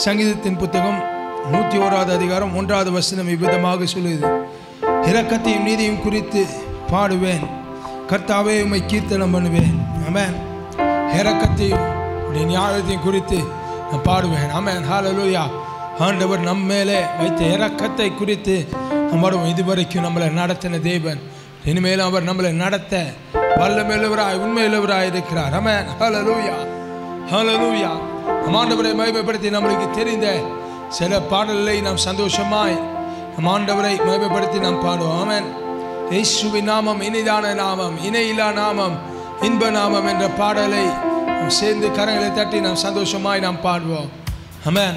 சங்கீதத்தின் புத்தகம் நூற்றி ஓராவது அதிகாரம் ஒன்றாவது வசனம் இவ்விதமாக சொல்லுது இரக்கத்தையும் நீதியும் குறித்து பாடுவேன் கர்த்தாவே உம்மை கீர்த்தனம் பண்ணுவேன் ஆமென் இரக்கத்தையும் உடைய நியாயத்தையும் குறித்து நான் பாடுவேன் ஆமென் ஹalleluya ஆண்டவர் நம்ம மேலே வைத்த இரக்கத்தை குறித்து நம்மளும் இதுவரைக்கும் நம்மளை நடத்தின தேவன் இனிமேலும் அவர் நம்மளை நடத்த வல்லமையுள்ளவராய் உண்மையுள்ளவராய் இருக்கிறார் ஆமென் ஹalleluya ஹalleluya நம் ஆண்டவரை மகிமைப்படுத்தி நம்மளுக்கு தெரிந்த சில பாடல்களை நாம் சந்தோஷமாய் நம் ஆண்டவரை மகிமைப்படுத்தி நாம் பாடுவோம் ஆமென் இயேசுவின் நாமம் இனிதான நாமம் இணையில்லா நாமம் இன்ப நாமம் என்ற பாடலை நாம் சேர்ந்து கரங்களை தட்டி நாம் சந்தோஷமாய் நாம் பாடுவோம் ஆமென்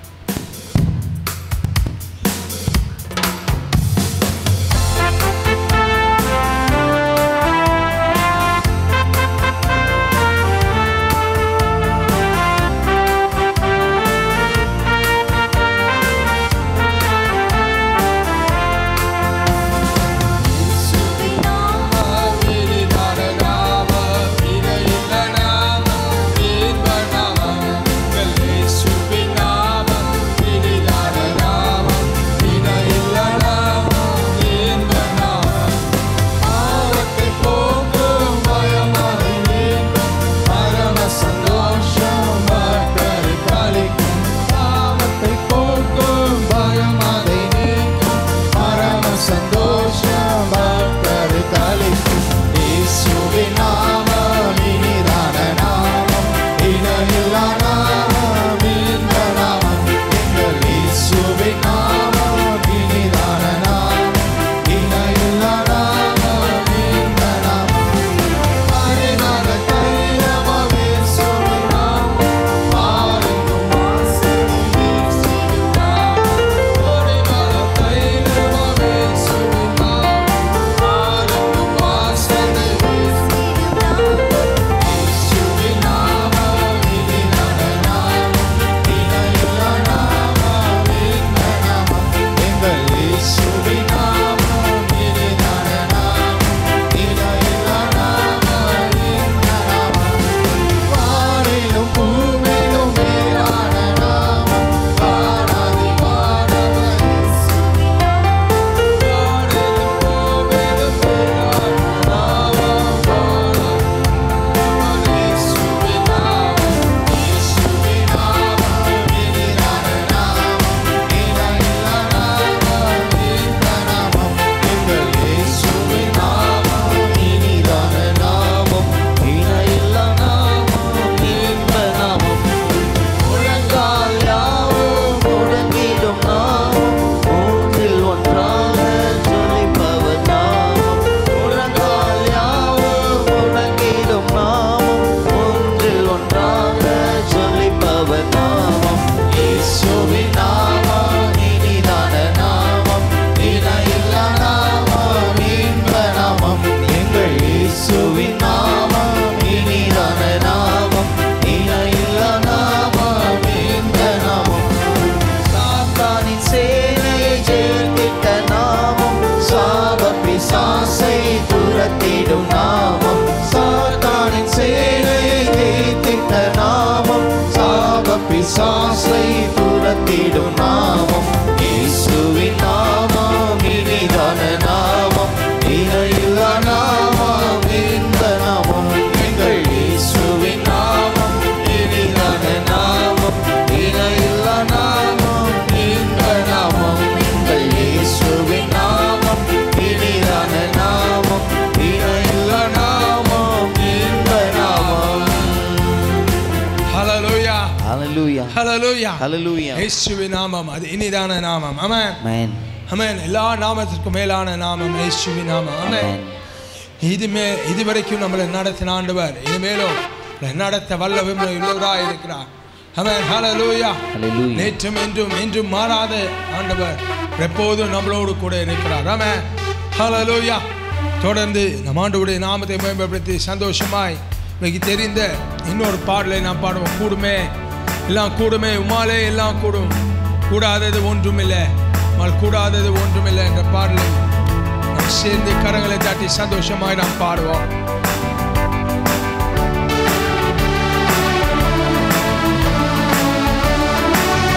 சந்தோஷம் பக்தர் இயேசுவின் நாமம் இனிதான நாமம் இணையில்லா நாமம் இந்த நாமம் எங்கள் இயேசுவின் நாமம் இனிதான நாமம் இணையில்லா நாமம் இந்த நாமம் மறைவான தைலமாம் இயேசுவின் நாமம் மாறும் வாசம் இயேசுவின் நாமம் மறைவான தைலமாம் இயேசுவின் நாமம் மாறும் வாசம் இயேசுவின் நாமம் இனிதான நாமம் இணையில்லா நாமம் இந்த நாமம் எங்கள் இயேசுவின் நாமம் இனிதான நாமம் இணையில்லா நாமம் இந்த நாமம் வானிலும் பூமியிலும் மேலான நாமம் வானாதி வானவர் வானிலும் பூமியிலும் மேலான நாமம் வானவர் இயேசுவின் நாமம் இயேசுவின் நாமம் இனிதான நாமம் இணையில்லா நாமம் இந்த நாமம் எங்கள் இயேசுவின் நாமம் இனிதான நாமம் இணையில்லா நாமம் இந்த நாமம் முழங்கால் யாவும் முழங்கிடும் நாமம் மூன்றில் ஒன்றாக ஜொலிப்பவர் நாமம் முழங்கால் யாவும் முழங்கிடும் நாமம் மூன்றில் ஒன்றாக ஜொலிப்பவர் நாமம் இயேசுவின் நாமம் இனிதான நாமம் இணையில்லா நாமம் இன்ப நாமம் எங்கள் இயேசுவின் நாமம் இனிதான நாமம் இணையில்லா நாமம் இந்த நாமம் சாத்தானின் சேனையை ஜெயித்திட்ட நாமம் சாப பிசாசை துரத்திடும் நாமம் சாத்தானின் சேனையை ஜெயித்திட்ட நாமம் சாப பிசாசை துரத்திடும் நாமம் இயேசுவின் நாமம் இனிதான நாமம் இணையில்லா நாமம் இந்த நாமம் எங்கள் இயேசுவின் நாமம் இனிதான நாமம் இணையில்லா நாமம் இந்த நாமம் எங்கள் இயேசுவின் நாமம் இனிதான நாமம் இணையில்லா நாமம் இந்த நாமம் ஹalleluya ஹalleluya ஹalleluya ஹalleluya இயேசுவின் நாமம் அது இனிதான நாமம் ஆமென் ஆமென் ஆமென் எல்லா நாமத்திற்கும் மேலான நாமம் இயேசுவின் நாமம் ஆமென் இதுமே இதுவரைக்கும் நம்மளை நடத்தின ஆண்டவர் இனிமேலும் நம்மளை நடத்த வல்லவும் உள்ளவராக இருக்கிறார் ஆமென் ஹalleluya ஹalleluya நேற்றும் என்றும் என்றும் மாறாத ஆண்டவர் எப்போதும் நம்மளோடு கூட இருக்கிறார் ஆமென் ஹalleluya தொடர்ந்து நம் ஆண்டவருடைய நாமத்தை மேம்படுத்தி சந்தோஷமாய் இன்னைக்கு தெரிந்த இன்னொரு பாடலை நாம் பாடுவோம் கூடுமே எல்லாம் கூடுமே உமாலே எல்லாம் கூடும் கூடாதது ஒன்றுமில்லை உமால் கூடாதது ஒன்றுமில்லை என்ற பாடலை நாம் சேர்ந்து கரங்களை தட்டி சந்தோஷமாய் நாம் பாடுவோம் கூடுமே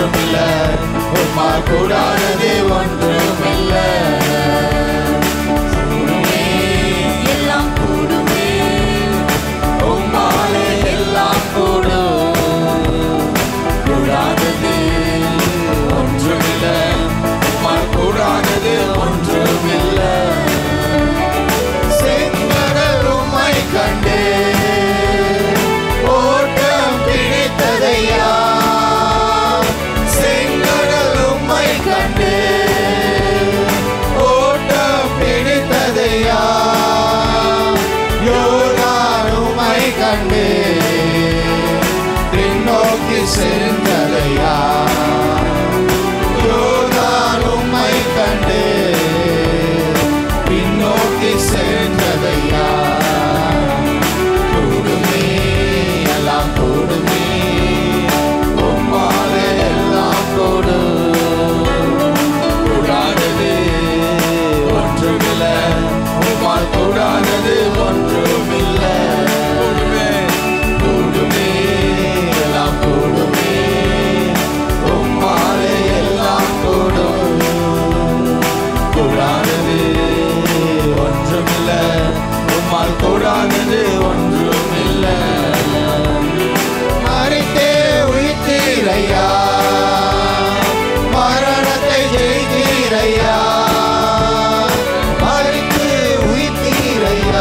ஒன்றுமில்ல உம்மா கூடாதது ஒன்றுமில்ல எல்லாம் கூடுமே உம்மாலே எல்லாம் கூடும் கூடாதது ஒன்றுமில்ல உம்மா கூடாதது ஒன்றுமில்ல செங்கடல் உம்மை கண்டு ஓட்டம் பிடித்ததையா செங்கடல் உம்மை கண்டு ஓட்டம் பிடித்ததையா யோர்தான் உம்மை கண்டு பின்னோக்கி சென்றதையா யோர்தான் உம்மை கண்டு பின்னோக்கி சென்றதையா கூடுமே எல்லாம் கூடுமே உம்மாலே எல்லாம் கூடும் கூடாதது ஒன்றுமில்ல உம்மால் கூடாதது ஒன்றுமில்ல கூடுமே கூடுமே எல்லாம் கூடுமே உம்மாலே எல்லாம் கூடும் கூடாதது ஒன்றுமில்ல உம்மால் கூடாதது ஒன்றுமில்ல மறித்தே உயிர்த்தீரையா மரணத்தை ஜெயித்தீரையா மறித்து உயிர்த்தீரையா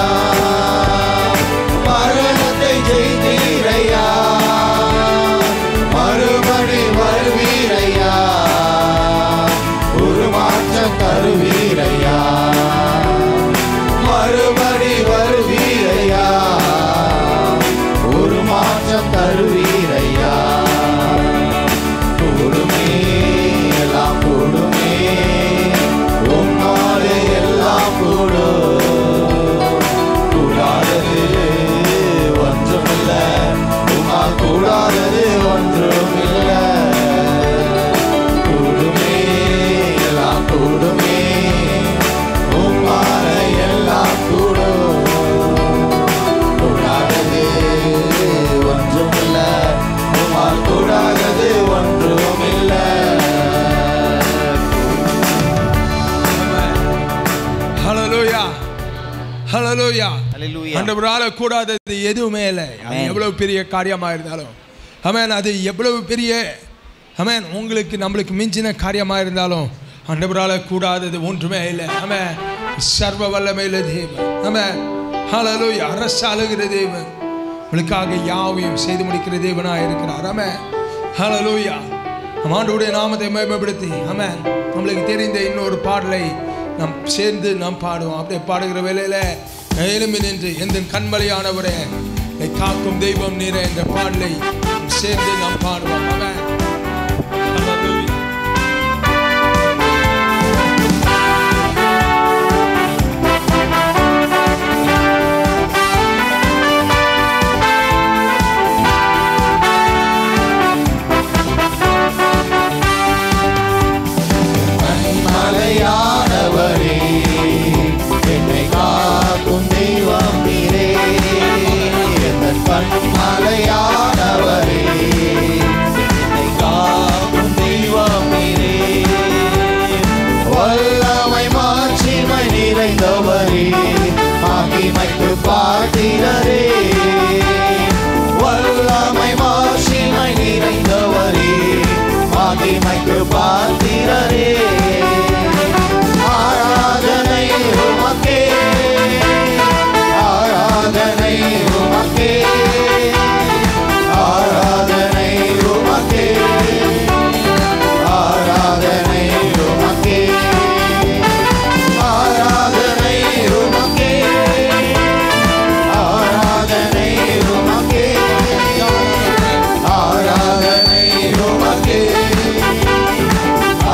மரணத்தை ஜெயித்தீரையா மறுபடி வருவீரையா உருமாற்றம் தருவீரையா மறுபடி வருவீரையா உருமாற்றம் தருவீரையா கூடுமே எல்லாம் கூடுமே உன்னாலே எல்லாம் கூடும் கூடாதது ஒன்றுமில்ல உன்னால் கூடாதது ஒன்றுமில்ல கூடுமே எல்லாம் கூடுமே உம்மால எல்லாம் கூடும் கூடாதது ஒன்றுமில்ல உம்மால் கூடாதது ஒன்றுமில்ல ஹalleluya ஹalleluya Hallelujah. ஆண்டவரால கூடாதது எதுவுமே இல்லை அது Amen. எவ்வளவு பெரிய காரியமா இருந்தாலும் ஆமென் அது எவ்வளவு பெரிய ஆமென் உங்களுக்கு நம்மளுக்கு மிஞ்சின காரியமா இருந்தாலும் ஆண்டவரால கூடாதது ஒன்றுமே இல்லை ஆமென் சர்வ வல்லமையில தேவன் ஆமென் ஹalleluya அரசாளுகிற தேவன் உங்களுக்காக யாவையும் செய்து முடிக்கிற தேவனாக இருக்கிறார் ஆமென் ஹalleluya நம் ஆண்டவருடைய நாமத்தை மேம்படுத்தி ஆமென் நம்மளுக்கு தெரிந்த இன்னொரு பாடலை நாம் சேர்ந்து நாம் பாடுவோம் அப்படியே பாடுகிற வேளையில எழும்பி நின்று எந்த கண்மலையானவரே என்னை காக்கும் தெய்வம் நீரே என்ற பாடலை நாம் சேர்ந்து நாம் பாடுவோம் ஆமென் Hallelujah. மலையானவரே என்னை காக்கும் தெய்வம் நீரே என் கண்மலையானவரே என்னை காக்கும் தெய்வம் நீரே வல்லமை மாட்சிமை நிறைந்தவரே மகிமைக்கு பாத்திரரே வல்லமை மாட்சிமை நிறைந்தவரே மகிமைக்கு பாத்திரரே ஆராதனை உமக்கே ஆராதனை உமக்கே ஆராதனை உமக்கே ஆராதனை உமக்கே ஆராதனை உமக்கே ஆராதனை உமக்கே ஆராதனை உமக்கே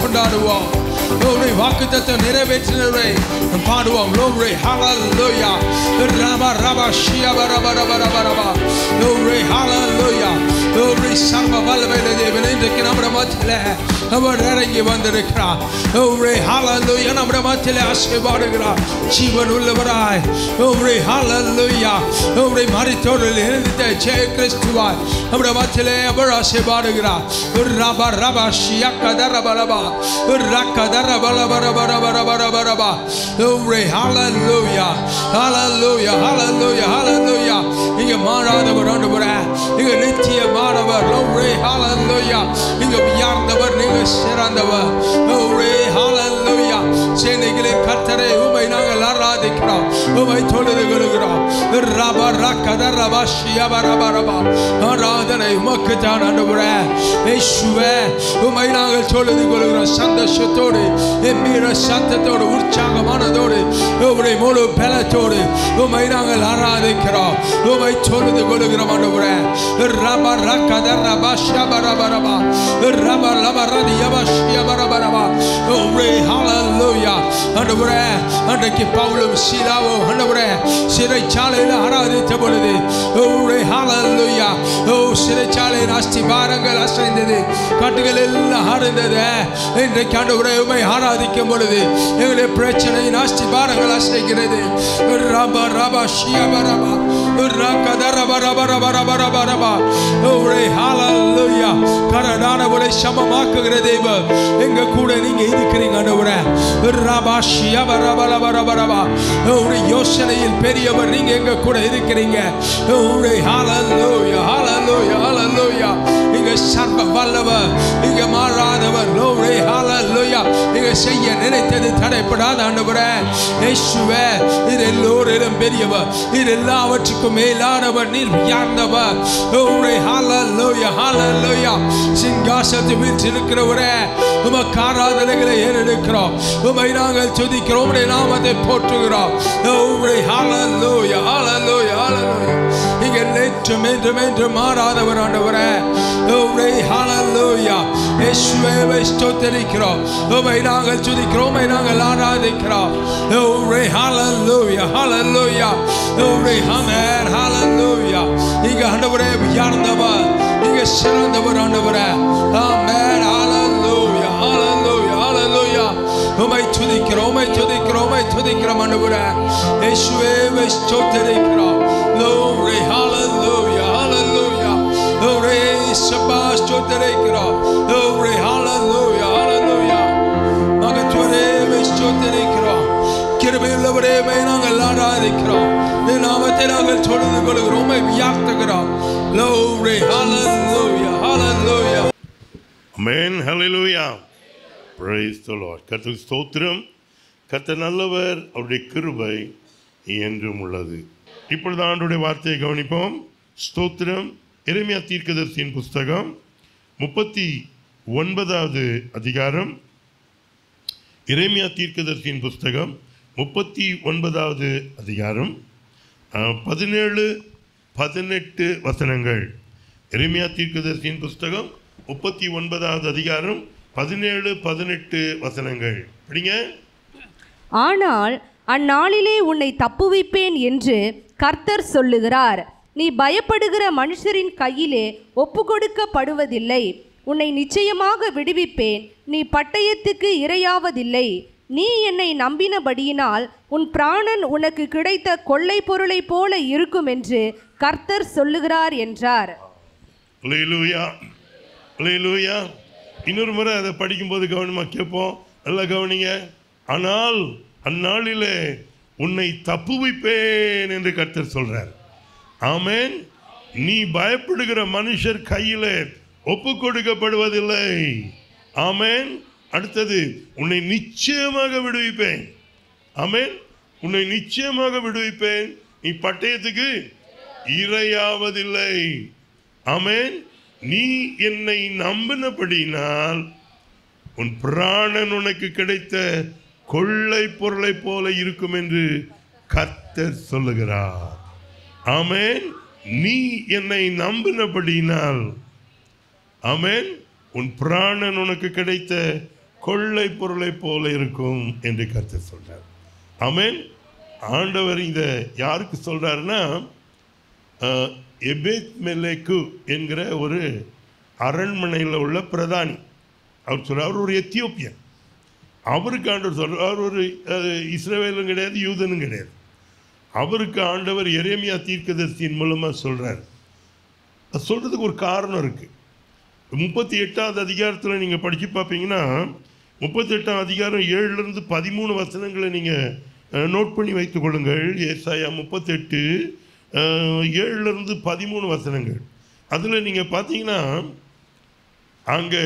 கொண்டாடுவோம் glory வாக்குத்தத்தம் நிறைவேற்றினவரை நாம் பாடுவோம் glory hallelujah ரபா ரபா ஷியபா ரபா ரபா ரபா ரபா glory hallelujah glory சர்வ வல்லமையுள்ள தேவன் இன்றைக்கு நம்முடைய மத்தியிலே அவர் இறங்கி வந்திருக்கிறார் glory hallelujah நம்முடைய மத்தியிலே ஆசீர்வாடுகிறார் ஜீவன் உள்ளவராய் glory hallelujah glory மரித்தோரில் எழுந்த ஜெய கிறிஸ்துவாய் நம்முடைய மத்தியிலே அவர் ஆசீர்வாடுகிறார் ரபா ரபா ஷியக்கத ரபா ரபா ரக்கத ரபா ரபா ரபா ரபா ரபா ரபா ரபா glory hallelujah hallelujah hallelujah hallelujah இங்க மாறாதவர் ஆண்டவரே இங்க நித்தியமானவர் glory hallelujah இங்க உயர்ந்தவர் நீங்க சிறந்தவர் glory hallelujah சேனைகளின் கர்த்தரை உமை நாங்கள் ஆராதிக்கிறோம் உமை தொழுது கொள்கிறோம் ரபா ரக்கத ரபா ஷியபா ரபா ரபா ஆராதனை உமக்கு தான் ஆண்டவரே இயேசுவே உமை நாங்கள் தொழுது கொள்கிறோம் சந்தோஷத்தோடு எம்மீற சத்தத்தோடு உற்சாகமானதோடு உம்முடைய முழு பலத்தோடு உமை நாங்கள் ஆராதிக்கிறோம் உமை தொழுது கொள்கிறோம் ஆண்டவரே ரபா ரக்கத ரபா ஷபா ரபா ரபா ரபா ரபா ரதி யபா ஷியபா ரபா ரபா உம்முடைய ஹalleluya ஆண்டவரே அன்றைக்கு பவுலும் சீலாவும் ஆண்டவரே சிறைச்சாலையில் ஆராதித்த பொழுது உம்முடைய ஹalleluya ஓ சிறைச்சாலையின் அஸ்திபாரங்கள் அசைந்தது கட்டுகள் எல்லாம் ஆடுந்தது இன்றைக்கு ஆண்டவரே உமை ஆராதிக்கும் பொழுது எங்களுடைய பிரச்சனையின் அஸ்திபாரங்கள் அசைக்கிறது ரபா ரபா ஷியபா ரபா ரகத ரபா ரபா ரபா ரபா ரபா ரபா உம்முடைய ஹalleluya கரடானவரை சமமாக்குகிற தெய்வம் எங்க கூட நீங்க இருக்கிறீங்க ஆண்டவரே ரபா ஷியபா ரபா ரபா ரபா ரபா உம்முடைய யோசனையில் பெரியவர் நீங்க எங்க கூட இருக்கிறீங்க உம்முடைய ஹalleluya ஹalleluya ஹalleluya இங்க சர்வ வல்லவர் இங்க மாறாதவர் glory hallelujah இங்க செய்ய நினைத்தது தடைப்படாத ஆண்டவரே இயேசுவே இது எல்லோரிலும் பெரியவர் இது எல்லாவற்றுக்கும் மேலானவர் நீர் உயர்ந்தவர் glory hallelujah hallelujah சிங்காசனத்தில் வீற்றிருக்கிறவரே உமக்கு ஆராதனைகளை ஏறெடுக்கிறோம் உமை நாங்கள் துதிக்கிறோம் உம்முடைய நாமத்தை போற்றுகிறோம் glory hallelujah hallelujah hallelujah இங்க நேற்றும் என்றும் என்றும் மாறாதவர் ஆண்டவரே உம்மை ஹalleluya இயேசுவை ஸ்தோத்திரிக்கிறோம் உம்மை நாங்கள் துதிக்கிறோம் உம்மை நாங்கள் ஆராதிக்கிறோம் உம்மை ஹalleluya ஹalleluya உம்மை ஆமென் ஹalleluya இங்க ஆண்டவரே உயர்ந்தவர் இங்க சிறந்தவர் ஆண்டவரே ஆமென் ஹalleluya ஹalleluya ஹalleluya உம்மை துதிக்கிறோம் உம்மை துதிக்கிறோம் உம்மை துதிக்கிறோம் ஆண்டவரே இயேசுவை ஸ்தோத்திரிக்கிறோம் glory hallelujah hallelujah glory சபாஸ் ஸ்தோத்திரிக்கிறோம் glory hallelujah hallelujah மகத்துவரே ஸ்தோத்திரிக்கிறோம் கிருபையுள்ளவரே மை நாங்கள் ஆராதிக்கிறோம் இந்த நாமத்தை நாங்கள் தொழுது கொள்கிறோம் உம்மை உயர்த்துகிறோம் glory hallelujah hallelujah Amen. Hallelujah. Praise the Lord. கர்த்தர் ஸ்தோத்திரம் கர்த்தர் நல்லவர் அவருடைய கிருபை என்றும் உள்ளது இப்பொழுது ஆண்டுடைய வார்த்தையை கவனிப்போம் ஸ்தோத்திரம் எரேமியா தீர்க்கதரிசியின் புஸ்தகம் முப்பத்தி ஒன்பதாவது அதிகாரம் எரேமியா தீர்க்கதரிசியின் புஸ்தகம் முப்பத்தி ஒன்பதாவது அதிகாரம் அஹ், பதினேழு பதினெட்டு வசனங்கள் எரேமியா தீர்க்கதரிசியின் புஸ்தகம் முப்பத்தி ஒன்பதாவது அதிகாரம் பதினேழு பதினெட்டு வசனங்கள் படிங்க ஆனால் அந்நாளிலே உன்னை தப்புவிப்பேன் என்று கர்த்தர் சொல்லுகிறார் நீ பயப்படுகிற மனுஷரின் கையிலே ஒப்புக்கொடுக்கப்படுவதில்லை உன்னை நிச்சயமாக விடுவிப்பேன் நீ பட்டயத்துக்கு இரையாவதில்லை நீ என்னை நம்பினபடியினால் உன் பிராணன் உனக்கு கிடைத்த கொள்ளை பொருளைப் போல இருக்கும் என்று கர்த்தர் சொல்லுகிறார் என்றார் லேலூயா லேலூயா இன்னொரு முறை அதை படிக்கும்போது கவனமாக கேட்போம் நல்லா கவனிங்க ஆனால் அந்நாளிலே உன்னை தப்புவிப்பேன் என்று கர்த்தர் சொல்றார் ஆமென் நீ பயப்படுகிற மனுஷர் கையிலே ஒப்பு கொடுக்கப்படுவதில்லை ஆமென் அடுத்தது உன்னை நிச்சயமாக விடுவிப்பேன் ஆமென் உன்னை நிச்சயமாக விடுவிப்பேன் நீ பட்டயத்துக்கு இரையாவதில்லை ஆமென் நீ என்னை நம்பினபடினால் உன் பிராணன் உனக்கு கிடைத்த கொள்ளை பொருளைப் போல இருக்கும் என்று கர்த்தர் சொல்லுகிறார் ஆமென் நீ என்னை நம்பினபடினால் ஆமென் உன் பிராணன் உனக்கு கிடைத்த கொள்ளை பொருளை போல இருக்கும் என்று கருத்து சொல்றார் ஆமென் ஆண்டவர் இந்த யாருக்கு சொல்றாருன்னா அஹ், எபேத் மெலேக்கு என்கிற ஒரு அரண்மனையில் உள்ள பிரதானி அவர் சொல்றார் அவர் ஒரு எத்தியோப்பியன் அவருக்கு ஆண்டவர் சொல்றார் அவர் ஒரு அஹ், இஸ்ரவேலும் கிடையாது யூதனும் கிடையாது அவருக்கு ஆண்டவர் எரேமியா தீர்க்கதரிசியின் மூலமாக சொல்றார் அது சொல்றதுக்கு ஒரு காரணம் இருக்கு முப்பத்தி எட்டாவது அதிகாரத்தில் நீங்கள் படித்து பார்ப்பீங்கன்னா முப்பத்தி எட்டாம் அதிகாரம் ஏழுலேருந்து பதிமூணு வசனங்களை நீங்கள் நோட் பண்ணி வைத்துக் கொள்ளுங்கள் ஏசாயா முப்பத்தெட்டு ஏழுலேருந்து பதிமூணு வசனங்கள் அதில் நீங்கள் பார்த்தீங்கன்னா அங்கே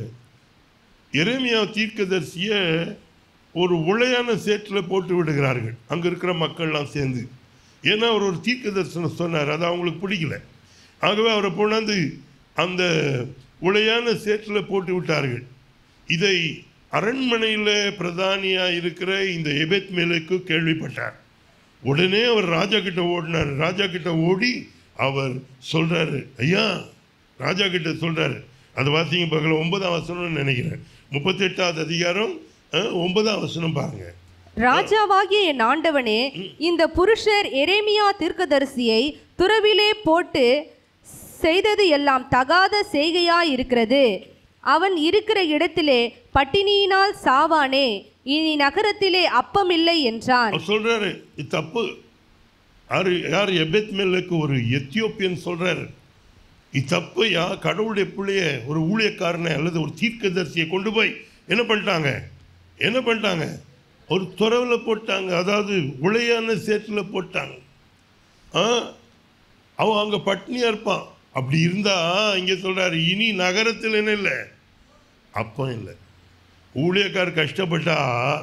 எரேமியா தீர்க்கதரிசியை ஒரு உளையான சேற்றில் போட்டு விடுகிறார்கள் அங்கே இருக்கிற மக்கள்லாம் சேர்ந்து ஏன்னா அவர் ஒரு தீர்க்க தரிசனம் சொன்னார் அது அவங்களுக்கு பிடிக்கல ஆகவே அவரை கொண்டாந்து அந்த உளையான சேற்றில் போட்டு விட்டார்கள் இதை அரண்மனையில் பிரதானியாக இருக்கிற இந்த எபெத் மேலுக்கு கேள்விப்பட்டார் உடனே அவர் ராஜா கிட்ட ஓடினார் ராஜா கிட்ட ஓடி அவர் சொல்றாரு ஐயா ராஜா கிட்ட சொல்றாரு அது வாசிங்க பார்க்கல ஒன்பதாம் வசனம்னு நினைக்கிறேன் முப்பத்தெட்டாவது அதிகாரம் அஹ், ஒன்பதாம் வசனம் பாருங்க ராஜாவாகிய என் ஆண்டவனே இந்த புருஷர் எரேமியா தீர்க்கதரிசியை துறவிலே போட்டு செய்தது எல்லாம் தகாத செய்கையாய் இருக்கிறது அவன் இருக்கிற இடத்திலே பட்டினியினால் சாவானே இனி நகரத்திலே அப்பமில்லை என்றான் அவர் சொல்றாரு இது தப்பு யாரு யார் எபெத் மேலுக்கு ஒரு எத்தியோப்பியன் சொல்றாரு இது தப்பு யா கடவுளுடைய பிள்ளைய ஒரு ஊழியக்காரனை அல்லது ஒரு தீர்க்கதரிசியை கொண்டு போய் என்ன பண்ணிட்டாங்க என்ன பண்ணிட்டாங்க ஒரு துறவில் போட்டாங்க அதாவது உளையான சேற்றில் போட்டாங்க ஆ அவன் அங்கே பட்னியாக இருப்பான் அப்படி இருந்தா இங்கே சொல்றாரு இனி நகரத்தில் என்ன இல்லை அப்பம் இல்லை ஊழியக்கார் கஷ்டப்பட்டா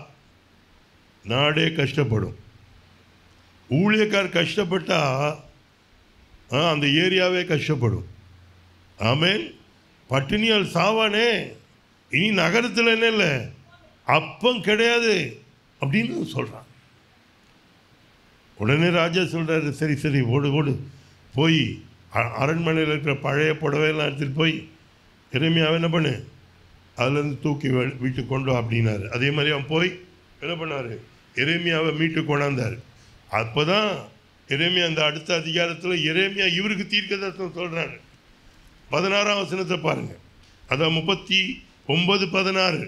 நாடே கஷ்டப்படும் ஊழியக்கார் கஷ்டப்பட்டா ஆ, அந்த ஏரியாவே கஷ்டப்படும் ஆமென் பட்டினியால் சாவானே இனி நகரத்தில் என்ன இல்லை அப்பம் கிடையாது அப்படின்னு சொல்கிறான் உடனே ராஜா சொல்கிறாரு சரி சரி ஓடு ஓடு போய் அ- அரண்மனையில் இருக்கிற பழைய புடவையெல்லாம் எடுத்துகிட்டு போய் எருமையாவை என்ன பண்ணு அதுலேருந்து தூக்கி வெ- வீட்டுக்கு கொண்டு வா அப்படின்னாரு அதே மாதிரி அவன் போய் என்ன பண்ணார் எரேமியாவை மீட்டு கொண்டாந்தார் அப்போ தான் எரேமியா அந்த அடுத்த அதிகாரத்தில் எரேமியா இவருக்கு தீர்க்கதர்சனம் சொல்கிறாரு பதினாறாம் வசனத்தை பாருங்க அதான் முப்பத்தி ஒன்பது பதினாறு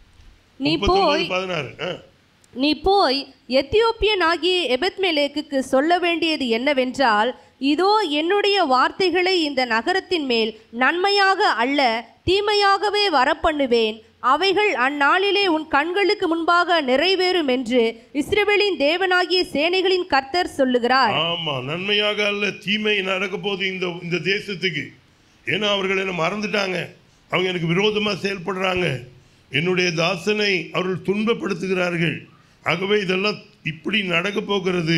நீ முப்பத்தொன்பது போய் பதினாறு ஆ நீ போய் எத்தியோப்பியன் ஆகிய எபெத்மெலேக்குக்கு சொல்ல வேண்டியது என்னவென்றால் இதோ என்னுடைய வார்த்தைகளை இந்த நகரத்தின் மேல் நன்மையாக அல்ல தீமையாகவே வரப்பண்ணுவேன் அவைகள் அந்நாளிலே உன் கண்களுக்கு முன்பாக நிறைவேறும் என்று இஸ்ரவேலின் தேவனாகிய சேனைகளின் கர்த்தர் சொல்லுகிறார் ஆமா நன்மையாக அல்ல தீமை நடக்க போகுது இந்த இந்த தேசத்துக்கு ஏன்னா அவர்கள் என்ன மறந்துட்டாங்க அவங்க எனக்கு விரோதமா செயல்படுறாங்க என்னுடைய தாசனை அவர்கள் துன்பப்படுத்துகிறார்கள் ஆகவே இதெல்லாம் இப்படி நடக்க போகிறது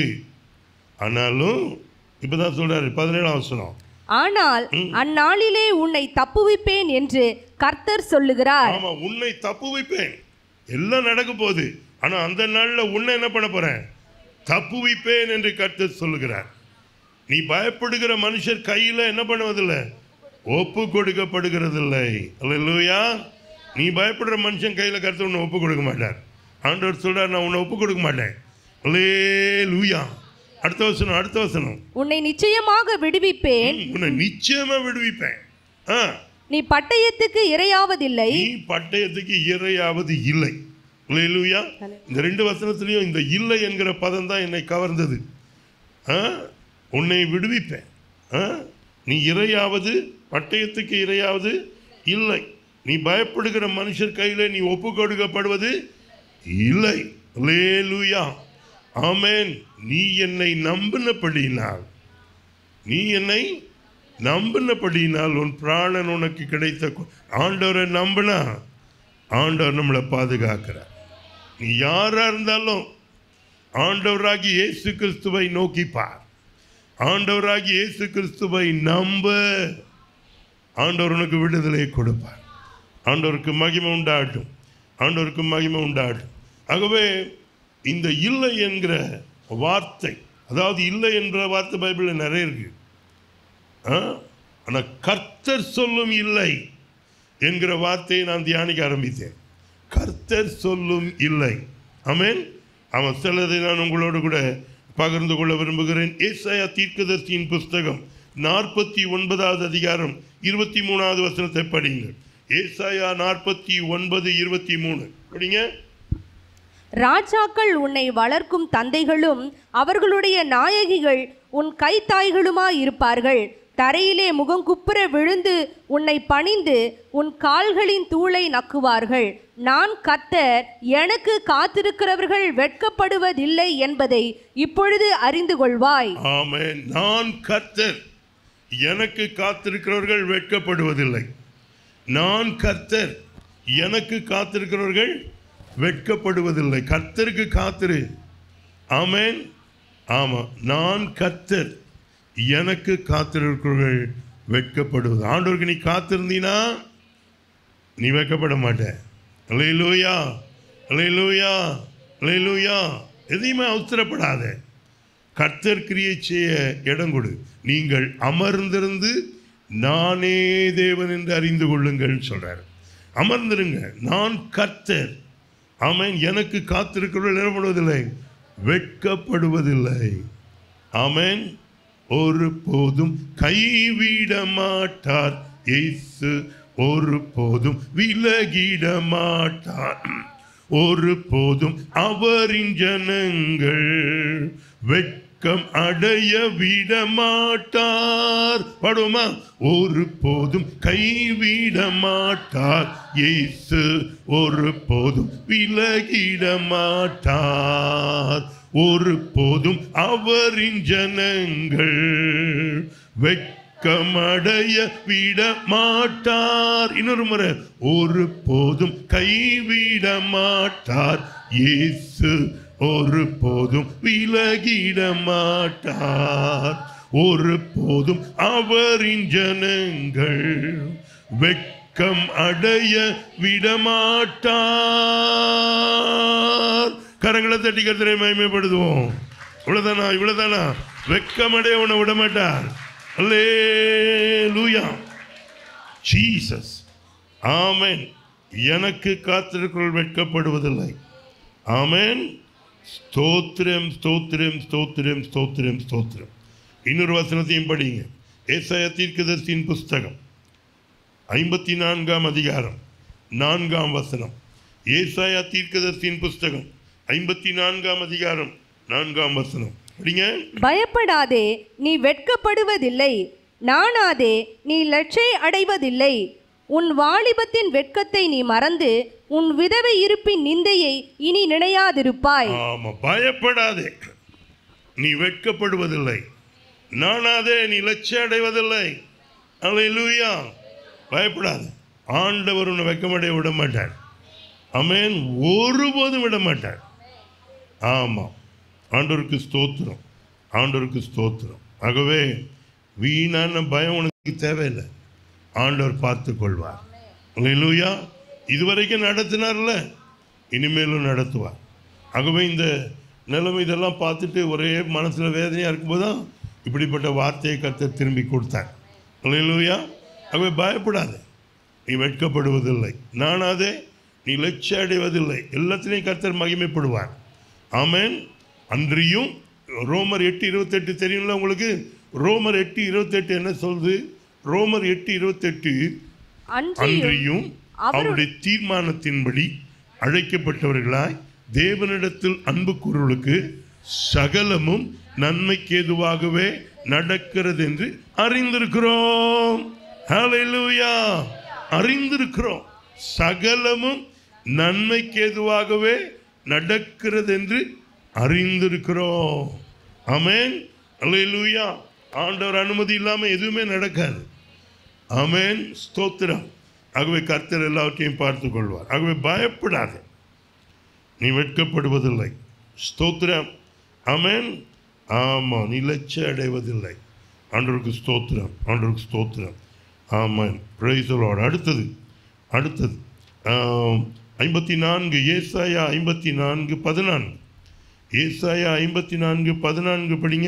ஆனாலும் இப்பதான் சொல்றாரு பதினேழாம் வசனம் ஆனால் அந்நாளிலே உன்னை தப்புவிப்பேன் என்று கர்த்தர் சொல்லுகிறார் ஆமா உன்னை தப்பு வைப்பேன் எல்லாம் நடக்க போகுது ஆனா அந்த நாள்ல உன்னை என்ன பண்ண போறேன் தப்பு வைப்பேன் என்று கர்த்தர் சொல்லுகிறார் நீ பயப்படுகிற மனுஷர் கையில என்ன பண்ணுவதில்லை ஒப்பு கொடுக்கப்படுகிறதில்லை அல்லேலூயா நீ பயப்படுற மனுஷன் கையில கர்த்தர் உன்னை ஒப்பு கொடுக்க மாட்டார் ஆண்டவர் சொல்றார் நான் உன்னை ஒப்பு கொடுக்க மாட்டேன் அல்லேலூயா அடுத்த வசனம் அடுத்த வசனம் உன்னை நிச்சயமாக விடுவிப்பேன் உன்னை நிச்சயமா விடுவிப்பேன் ஆ நீ பட்டயத்துக்கு இரையாவதில்லை நீ பட்டயத்துக்கு இரையாவது இல்லை அல்லேலூயா இந்த ரெண்டு வசனத்திலையும் இந்த இல்லை என்கிற பதம் தான் என்னை கவர்ந்தது ஆ? உன்னை விடுவிப்பேன் ஆ? நீ இரையாவது பட்டயத்துக்கு இரையாவது இல்லை நீ பயப்படுகிற மனுஷர் கையில நீ ஒப்பு கொடுக்கப்படுவது இல்லை அல்லேலூயா ஆமென் நீ என்னை நம்பினபடியினால் நீ என்னை நம்பினபடியினால் உன் பிராணன் உனக்கு கிடைத்த கு- ஆண்டவரை நம்பினா ஆண்டவர் நம்மளை பாதுகாக்கிறார் நீ யாரா இருந்தாலும் ஆண்டவராகி இயேசு கிறிஸ்துவை நோக்கி பார் ஆண்டவராகி இயேசு கிறிஸ்துவை நம்ப ஆண்டவர் உனக்கு விடுதலை கொடுப்பார் ஆண்டவருக்கு மகிமை உண்டாகட்டும் ஆண்டவருக்கு மகிமை உண்டாகட்டும் ஆகவே இந்த இல்லை என்கிற வார்த்தை அதாவது இல்லை என்ற வார்த்தை பைபிளில் நிறைய இருக்கு ஆனால் கர்த்தர் சொல்லும் இல்லை என்கிற வார்த்தையை நான் தியானிக்க ஆரம்பித்தேன் கர்த்தர் சொல்லும் இல்லை ஆமென் அவன் சிலதை நான் உங்களோடு கூட பகிர்ந்து கொள்ள விரும்புகிறேன் ஏசாயா தீர்க்கதர்சியின் புஸ்தகம் நாற்பத்தி ஒன்பதாவது அதிகாரம் இருபத்தி மூணாவது வசனத்தை படிங்கள் ஏசாயா நாற்பத்தி ஒன்பது இருபத்தி மூணு படிங்க ராஜாக்கள் உன்னை வளர்க்கும் தந்தைகளும் அவர்களுடைய நாயகிகள் உன் கைத்தாய்களுமாய் இருப்பார்கள் தரையிலே முகங்குப்புற விழுந்து உன்னை பணிந்து உன் கால்களின் தூளை நக்குவார்கள் நான் கர்த்தர் எனக்கு காத்திருக்கிறவர்கள் வெட்கப்படுவதில்லை என்பதை இப்பொழுது அறிந்து கொள்வாய் ஆமென் நான் கர்த்தர் எனக்கு காத்திருக்கிறவர்கள் வெட்கப்படுவதில்லை நான் கர்த்தர் எனக்கு காத்திருக்கிறவர்கள் வெட்கப்படுவதில்லை கர்த்தருக்கு காத்திரு ஆமென் ஆமாம் நான் கர்த்தர் எனக்கு காத்திருக்கிறவர்கள் வெட்கப்படுவது ஆண்டவருக்கு நீ காத்திருந்தீனா நீ வெட்கப்பட மாட்ட அலையிலூயா அலையிலூயா அலையிலூயா எதையுமே அவசரப்படாத கர்த்தர் கிரியை செய்ய இடம் கொடு நீங்கள் அமர்ந்திருந்து நானே தேவன் என்று அறிந்து கொள்ளுங்கள் சொல்றார் அமர்ந்திருங்க நான் கர்த்தர் ஆமென் எனக்கு காத்திருக்கிறவர்கள் இடப்படுவதில்லை வெட்கப்படுவதில்லை ஆமென் ஒரு போதும் கைவிட மாட்டார் இயேசு ஒரு போதும் விலகிட மாட்டார் ஒரு போதும் அவரின் ஜனங்கள் வெட்கம் அடைய விட மாட்டார் பாடுவோமா ஒரு போதும் கைவிட மாட்டார் இயேசு ஒரு போதும் விலகிட மாட்டார் ஒரு போதும் அவரின் ஜனங்கள் வெட்கமடைய விட மாட்டார் இன்னொரு முறை ஒரு போதும் கைவிட மாட்டார் இயேசு ஒரு போதும் விலகிட மாட்டார் ஒரு போதும் அவரின் ஜனங்கள் வெட்கம் அடைய விடமாட்டார் கரங்களை தட்டி கருத்தரை மகிமைப்படுத்துவோம் இவ்வளவுதானா இவ்வளவுதானா வெட்கம் அடைய உன்னை விட மாட்டார் அல்லே லூயா ஜீசஸ் ஆமென் எனக்கு காத்திருக்கிறவர்கள் வெட்கப்படுவதில்லை ஆமென் ஸ்தோத்திரம் ஸ்தோத்திரம் ஸ்தோத்திரம் ஸ்தோத்திரம் ஸ்தோத்திரம் இன்னொரு வசனத்தையும் படிங்க ஏசாய தீர்க்கதர்சியின் புஸ்தகம் ஐம்பத்தி நான்காம் அதிகாரம் நான்காம் வசனம் ஏசாயா தீர்க்கதர்சியின் புஸ்தகம் ஐம்பத்தி நான்காம் அதிகாரம் நான்காம் வசனம் படிங்க பயப்படாதே நீ வெட்கப்படுவதில்லை நாணாதே நீ லட்சை அடைவதில்லை உன் வாலிபத்தின் வெட்கத்தை நீ மறந்து உன் விதவை இருப்பின் நிந்தையை இனி நினையாதிருப்பாய் ஆமா பயப்படாதே நீ வெட்கப்படுவதில்லை நானாதே நீ லட்சியம் அடைவதில்லை அல்லேலூயா பயப்படாத ஆண்டவர் உன்னை வெட்கமடைய விட மாட்டார் அமேன் ஒருபோதும் விட மாட்டார் ஆமாம் ஆண்டவருக்கு ஸ்தோத்திரம் ஆண்டவருக்கு ஸ்தோத்திரம் ஆகவே வீணான பயம் உனக்கு தேவையில்லை ஆண்டவர் பார்த்து கொள்வார் அல்லேலூயா இதுவரைக்கும் நடத்தினார்ல இனிமேலும் நடத்துவார் ஆகவே இந்த நிலைமை இதெல்லாம் பார்த்துட்டு ஒரே மனசில் வேதனையாக இருக்கும்போது தான் இப்படிப்பட்ட வார்த்தையை கர்த்தர் திரும்பி கொடுத்தார் அல்லேலூயா ஆகவே பயப்படாத நீ வெட்கப்படுவதில்லை நானாதே நீ லட்சிய அடைவதில்லை எல்லாத்திலையும் கர்த்தர் மகிமைப்படுவார் ஆமென் அன்றியும் ரோமர் எட்டு இருபத்தெட்டு தெரியும்ல உங்களுக்கு ரோமர் எட்டு இருபத்தெட்டு என்ன சொல்லுது ரோமர் எட்டு இருபத்தெட்டு அன்றியும் அன்றியும் அவருடைய தீர்மானத்தின்படி அழைக்கப்பட்டவர்களாய் தேவனிடத்தில் அன்பு கூறுவர்களுக்கு சகலமும் நன்மைக்கு ஏதுவாகவே நடக்கிறது என்று அறிந்திருக்கிறோம் ஹalleluya அறிந்திருக்கிறோம் சகலமும் நன்மைக்கு ஏதுவாகவே நடக்கிறது என்று அறிந்திருக்கிறோம் ஆமென் ஹalleluya ஆண்டவர் அனுமதி இல்லாமல் எதுவுமே நடக்காது ஆமென் ஸ்தோத்திரம் ஆகவே கர்த்தர் எல்லாவற்றையும் பார்த்து கொள்வார் ஆகவே பயப்படாத நீ வெட்கப்படுவதில்லை ஸ்தோத்திரம் ஆமென் ஆமாம் நீ லட்சிய அடைவதில்லை ஆண்டவருக்கு ஸ்தோத்திரம் ஆண்டவருக்கு ஸ்தோத்திரம் ஆமாம் பிரைசலோடு அடுத்தது அடுத்தது ஆம், ஐம்பத்தி நான்கு ஏசாயா ஐம்பத்தி நான்கு பதினான்கு ஏசாயா ஐம்பத்தி நான்கு பதினான்கு படிங்க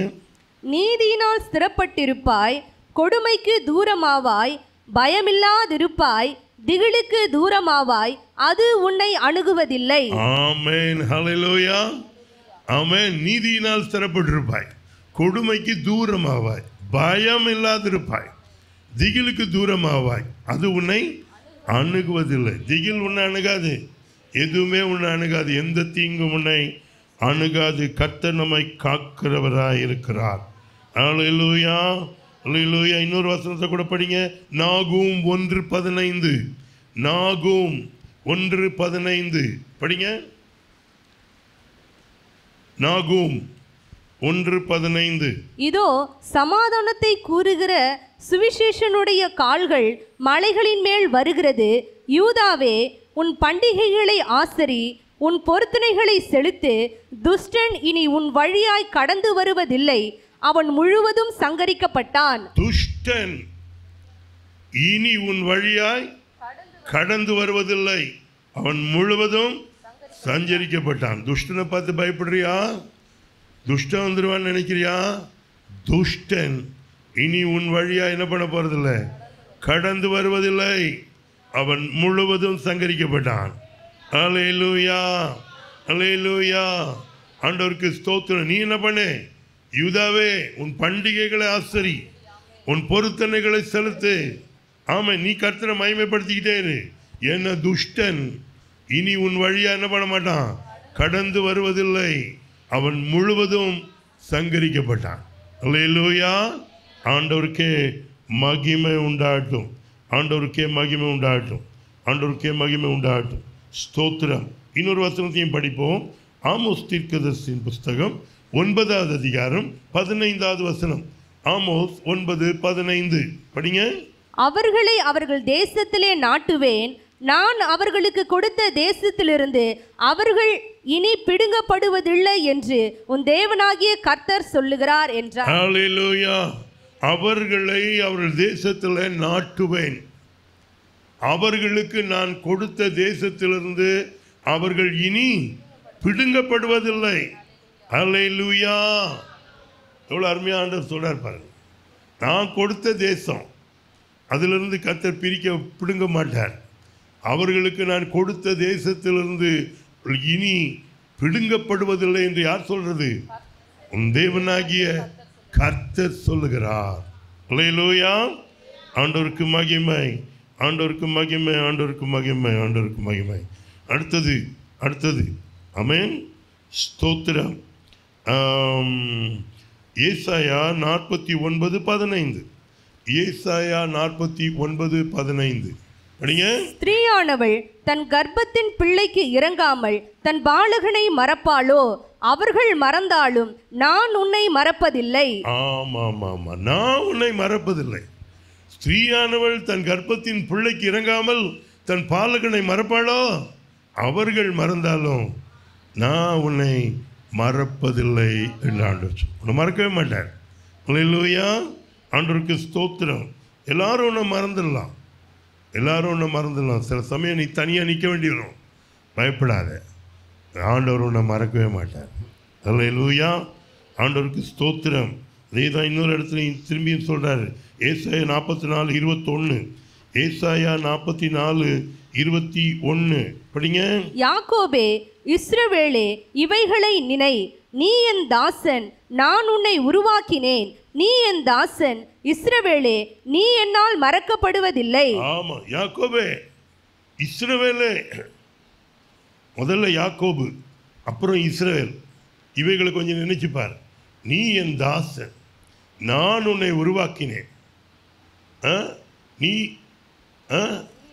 நீதியினால் ஸ்திரப்பட்டிருப்பாய் கொடுமைக்கு தூரமாவாய் பயமில்லாதிருப்பாய் திகிலுக்கு தூரமாவாய் அது உன்னை அணுகுவதில்லை ஆமென் ஹalleluya ஆமென் நீதியினால் ஸ்திரப்பட்டிருப்பாய் கொடுமைக்கு தூரமாவாய் பயம் இல்லாதிருப்பாய் திகிலுக்கு தூரமாவாய் அது உன்னை அணுகுவதில்லை திகில் உன்னை அணுகாது எதுவுமே உன்னை அணுகாது எந்த தீங்கும் உன்னை அணுகாது கர்த்தர் நம்மை காக்கிறவராய் இருக்கிறார் ஹalleluya ஹalleluya இன்னொரு வசனத்தை கூட படிங்க நாகும் ஒன்று பதினைந்து நாகும் ஒன்று பதினைந்து படிங்க நாகும் ஒன்று பதினைந்து இதோ சமாதானத்தை கூறுகிற சுவிசேஷனுடைய கால்கள் மலைகளின் மேல் வருகிறது யூதாவே உன் பண்டிகைகளை ஆசரி உன் பொருத்தனைகளை செலுத்து துஷ்டன் இனி உன் வழியாய் கடந்து வருவதில்லை அவன் முழுவதும் சங்கரிக்கப்பட்டான் துஷ்டன் இனி உன் வழியாய் கடந்து வருவதில்லை அவன் முழுவதும் சஞ்சரிக்கப்பட்டான் துஷ்டனை பார்த்து பயப்படுறியா துஷ்டன் வந்துடுவான்னு நினைக்கிறியா துஷ்டன் இனி உன் வழியா என்ன பண்ண போறதில்ல கடந்து வருவதில்லை அவன் முழுவதும் சங்கரிக்கப்பட்டான் அலையலூயா அலையலூயா ஆண்டவருக்கு ஸ்தோத்திரம் நீ என்ன பண்ணு யூதாவே உன் பண்டிகைகளை ஆசரி உன் பொருத்தனைகளை செலுத்து ஆமா நீ கர்த்தரை மகிமைப்படுத்திக்கிட்டே இரு என்ன துஷ்டன் இனி உன் வழியா என்ன பண்ண மாட்டான் கடந்து வருவதில்லை அவன் முழுவதும் சங்கரிக்கப்பட்டான் அல்லேலூயா ஆண்டவருக்கே மகிமை உண்டாகட்டும் ஆண்டவருக்கே மகிமை உண்டாகட்டும் ஆண்டவருக்கே மகிமை உண்டாகட்டும் ஸ்தோத்திரம் இன்னொரு வசனத்தையும் படிப்போம் ஆமோஸ் தீர்க்கதர்சியின் புஸ்தகம் ஒன்பதாவது அதிகாரம் பதினைந்தாவது வசனம் ஆமோஸ் ஒன்பது பதினைந்து படிங்க அவர்களை அவர்கள் தேசத்திலே நாட்டுவேன் நான் அவர்களுக்கு கொடுத்த தேசத்திலிருந்து அவர்கள் இனி பிடுங்கப்படுவதில்லை என்று உன் தேவனாகிய கர்த்தர் சொல்லுகிறார் என்றார் ஹalleluya அவர்களை அவர்கள் தேசத்தில் நாட்டுவேன் அவர்களுக்கு நான் கொடுத்த தேசத்திலிருந்து அவர்கள் இனி பிடுங்கப்படுவதில்லை ஹalleluya எவ்வளோ அருமையாக ஆண்டவர் சொல்றார் பாருங்க நான் கொடுத்த தேசம் அதிலிருந்து கர்த்தர் பிரிக்க பிடுங்க மாட்டார் அவர்களுக்கு நான் கொடுத்த தேசத்திலிருந்து இனி பிடுங்கப்படுவதில்லை என்று யார் சொல்றது உன் தேவனாகிய கர்த்தர் சொல்லுகிறார் அல்லேலூயா ஆண்டவருக்கு மகிமை ஆண்டவருக்கு மகிமை ஆண்டவருக்கு மகிமை ஆண்டவருக்கு மகிமை அடுத்தது அடுத்தது அமேன் ஸ்தோத்திரம் ஆம், ஏசாயா நாற்பத்தி ஒன்பது பதினைந்து ஏசாயா நாற்பத்தி ஒன்பது பதினைந்து படிங்க ஸ்திரீயானவள் தன் கர்ப்பத்தின் பிள்ளைக்கு இறங்காமல் தன் பாலகனை மறப்பாளோ அவர்கள் மறந்தாலும் நான் உன்னை மறப்பதில்லை ஆமாம் ஆமாம் நான் உன்னை மறப்பதில்லை ஸ்திரீயானவள் தன் கர்ப்பத்தின் பிள்ளைக்கு இறங்காமல் தன் பாலகனை மறப்பாளோ அவர்கள் மறந்தாலும் நான் உன்னை மறப்பதில்லை என்று ஆண்டவர் சொல் உன்னை மறக்கவே மாட்டார் இல்லையா ஆண்டவருக்கு ஸ்தோத்திரம் எல்லாரும் உன்னை மறந்துடலாம் எல்லாரும் உன்னை மறந்துடலாம் சில சமயம் நீ தனியாக நிற்க வேண்டி வரும் பயப்படாத ஆண்டவர் உன்னை மறக்கவே மாட்டார் அல்ல லூயா ஆண்டவருக்கு ஸ்தோத்திரம் அதே தான் இன்னொரு இடத்துல திரும்பியும் சொல்கிறாரு ஏசாயா நாற்பத்தி நாலு இருபத்தொன்று ஏசாயா நாற்பத்தி நாலு இருபத்தி ஒன்று படிங்க யாக்கோபே இஸ்ரவேலே இவைகளை நினை நீ என் தாசன் நான் உன்னை உருவாக்கினேன் நீ என் தாசன் இஸ்ரவேலே நீ என்னால் மறக்கப்படுவதில்லை ஆமாம் யாக்கோபே இஸ்ரவேலே முதல்ல யாக்கோபு அப்புறம் இஸ்ரவேல் இவைகளை கொஞ்சம் நினைச்சுப்பார் நீ என் தாசன் நான் உன்னை உருவாக்கினேன் ஆ? நீ ஆ?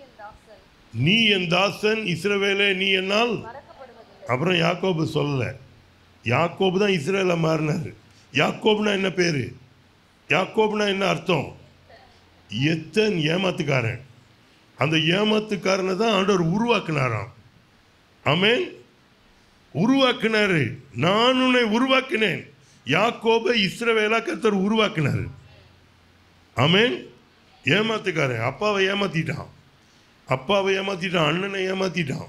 நீ என் தாசன் இஸ்ரவேலே நீ என்னால் அப்புறம் யாக்கோபு சொல்லல யாக்கோபு தான் இஸ்ரேல மாறினார் யாக்கோபுனா என்ன பேர் யாக்கோபுனா என்ன அர்த்தம் எத்தன் ஏமாத்துக்காரன் அந்த ஏமாத்துக்காரனை தான் ஆண்டவர் உருவாக்குனாராம் ஆமென் உருவாக்குனாரு நான் உன்னை உருவாக்கினேன் யாக்கோபை இஸ்ரவேலா கர்த்தர் உருவாக்கினாரு ஆமென் ஏமாத்துக்காரன் அப்பாவை ஏமாத்திட்டான் அப்பாவை ஏமாத்திட்டான் அண்ணனை ஏமாத்திட்டான்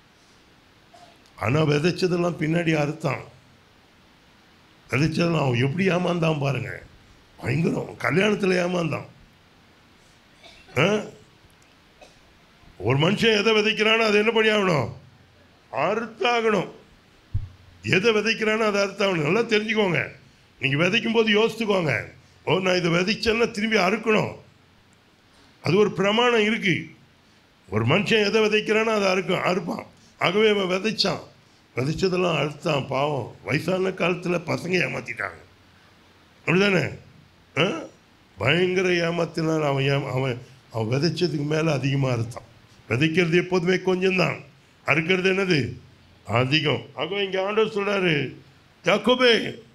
ஆனால் விதைச்சதெல்லாம் பின்னாடி அறுத்தான் விதைச்சதெல்லாம் அவன் எப்படி ஏமாந்தான் பாருங்க பயங்கரம் கல்யாணத்தில் ஏமாந்தான் ஆ? ஒரு மனுஷன் எதை விதைக்கிறானோ அது என்ன பண்ணி ஆகணும் அறுத்தாகணும் எதை விதைக்கிறானோ அதை அறுத்தாகணும் நல்லா தெரிஞ்சுக்கோங்க நீங்கள் விதைக்கும் போது யோசித்துக்கோங்க ஓ நான் இதை விதைச்சேன்னா திரும்பி அறுக்கணும் அது ஒரு பிரமாணம் இருக்கு ஒரு மனுஷன் எதை விதைக்கிறானோ அதை அறுக்கும் அறுப்பான் ஆகவே அவன் விதைச்சான் விதைச்சதெல்லாம் அறுத்தான் பாவம் வயசான காலத்தில் பசங்க ஏமாத்திட்டாங்க அப்படிதானே ஆ? பயங்கர ஏமாத்தினால் அவன் ஏமா அவன் அவன் விதைச்சதுக்கு மேலே அதிகமாக அறுத்தான் விதைக்கிறது எப்போதுமே கொஞ்சம் தான் அறுக்கிறது என்னது அதிகம் ஆகவே இங்கே ஆண்டவர் சொல்றாரு யாக்கோபே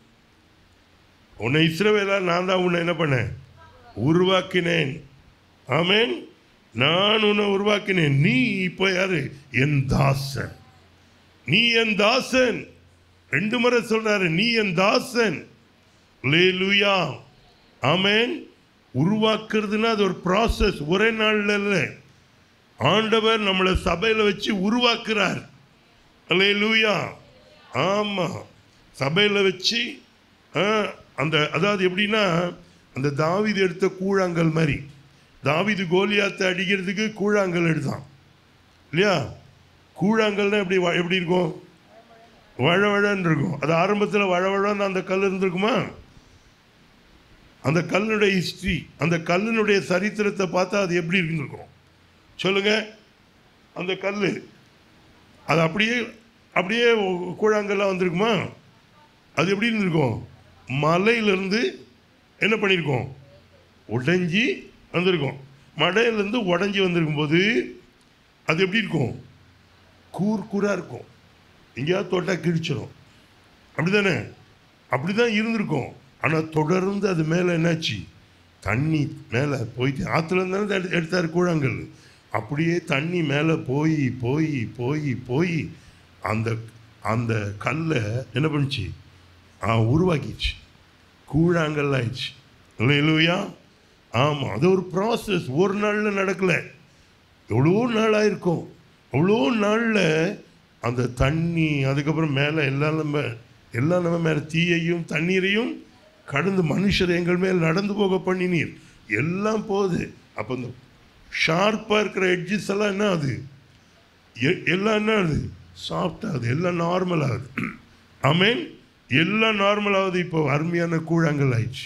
உன்னை இஸ்ரவேலா நான் தான் உன்னை என்ன பண்ணேன் உருவாக்கினேன் ஆமென் நான் உன்னை உருவாக்கினேன் நீ இப்போ யாரு என் தாசன் நீ என் தாசன் ரெண்டு முறை சொல்றாரு நீ என் தாசன் லேலுயா ஆமென் உருவாக்குறதுன்னா அது ஒரு ப்ராசஸ் ஒரே நாள்ல இல்லை ஆண்டவர் நம்மளை சபையில் வச்சு உருவாக்குறார் லேலுயா ஆமாம் சபையில் வச்சு ஆ, அந்த அதாவது எப்படின்னா அந்த தாவீது எடுத்த கூழாங்கல் மாதிரி தாவீது கோலியாத்தை அடிக்கிறதுக்கு கூழாங்கல் எடுத்தான் இல்லையா கூழாங்கல்னா எப்படி வ- எப்படி இருக்கும் வழவழன்னு இருக்கும் அது ஆரம்பத்தில் வழவழன்னு அந்த கல் இருந்திருக்குமா அந்த கல்லுடைய ஹிஸ்ட்ரி அந்த கல்லினுடைய சரித்திரத்தை பார்த்தா அது எப்படி இருந்திருக்கும் சொல்லுங்க அந்த கல் அது அப்படியே அப்படியே கூழாங்கல்லாம் வந்திருக்குமா அது எப்படி இருந்திருக்கும் மலையிலேருந்து என்ன பண்ணியிருக்கோம் உடைஞ்சி வந்திருக்கும் மடையிலேருந்து உடஞ்சி வந்திருக்கும் போது அது எப்படி இருக்கும் கூர் கூராக இருக்கும் எங்கேயாவது தொட்டால் கிழிச்சிடும் அப்படிதானே அப்படி தான் இருந்திருக்கும் ஆனால் தொடர்ந்து அது மேலே என்னாச்சு தண்ணி மேலே போயிட்டு ஆற்றுல இருந்தாலும் எடு எடுத்தார் கூழாங்கல் அப்படியே தண்ணி மேலே போய் போய் போய் போய் அந்த அந்த கல்லை என்ன பண்ணுச்சு ஆ உருவாக்கிச்சு கூழாங்கல் ஆயிடுச்சு இல்லை இல்லையா ஆமாம் அது ஒரு ப்ராசஸ் ஒரு நாளில் நடக்கலை எவ்வளோ நாளாக இருக்கும் எவ்வளோ நாளில் அந்த தண்ணி அதுக்கப்புறம் மேலே எல்லாம் நம்ம எல்லாம் நம்ம மேலே தீயையும் தண்ணீரையும் கடந்து மனுஷர் எங்கள் மேல் நடந்து போக பண்ணினீர் எல்லாம் போகுது அப்போ இந்த ஷார்ப்பாக இருக்கிற எட்ஜஸ் எல்லாம் என்ன ஆகுது எ- எல்லாம் என்ன ஆகுது சாஃப்ட் ஆகுது எல்லாம் நார்மல் ஆகுது ஆமென் எல்லாம் நார்மல் ஆகுது இப்போ அருமையான கூழாங்கல் ஆயிடுச்சு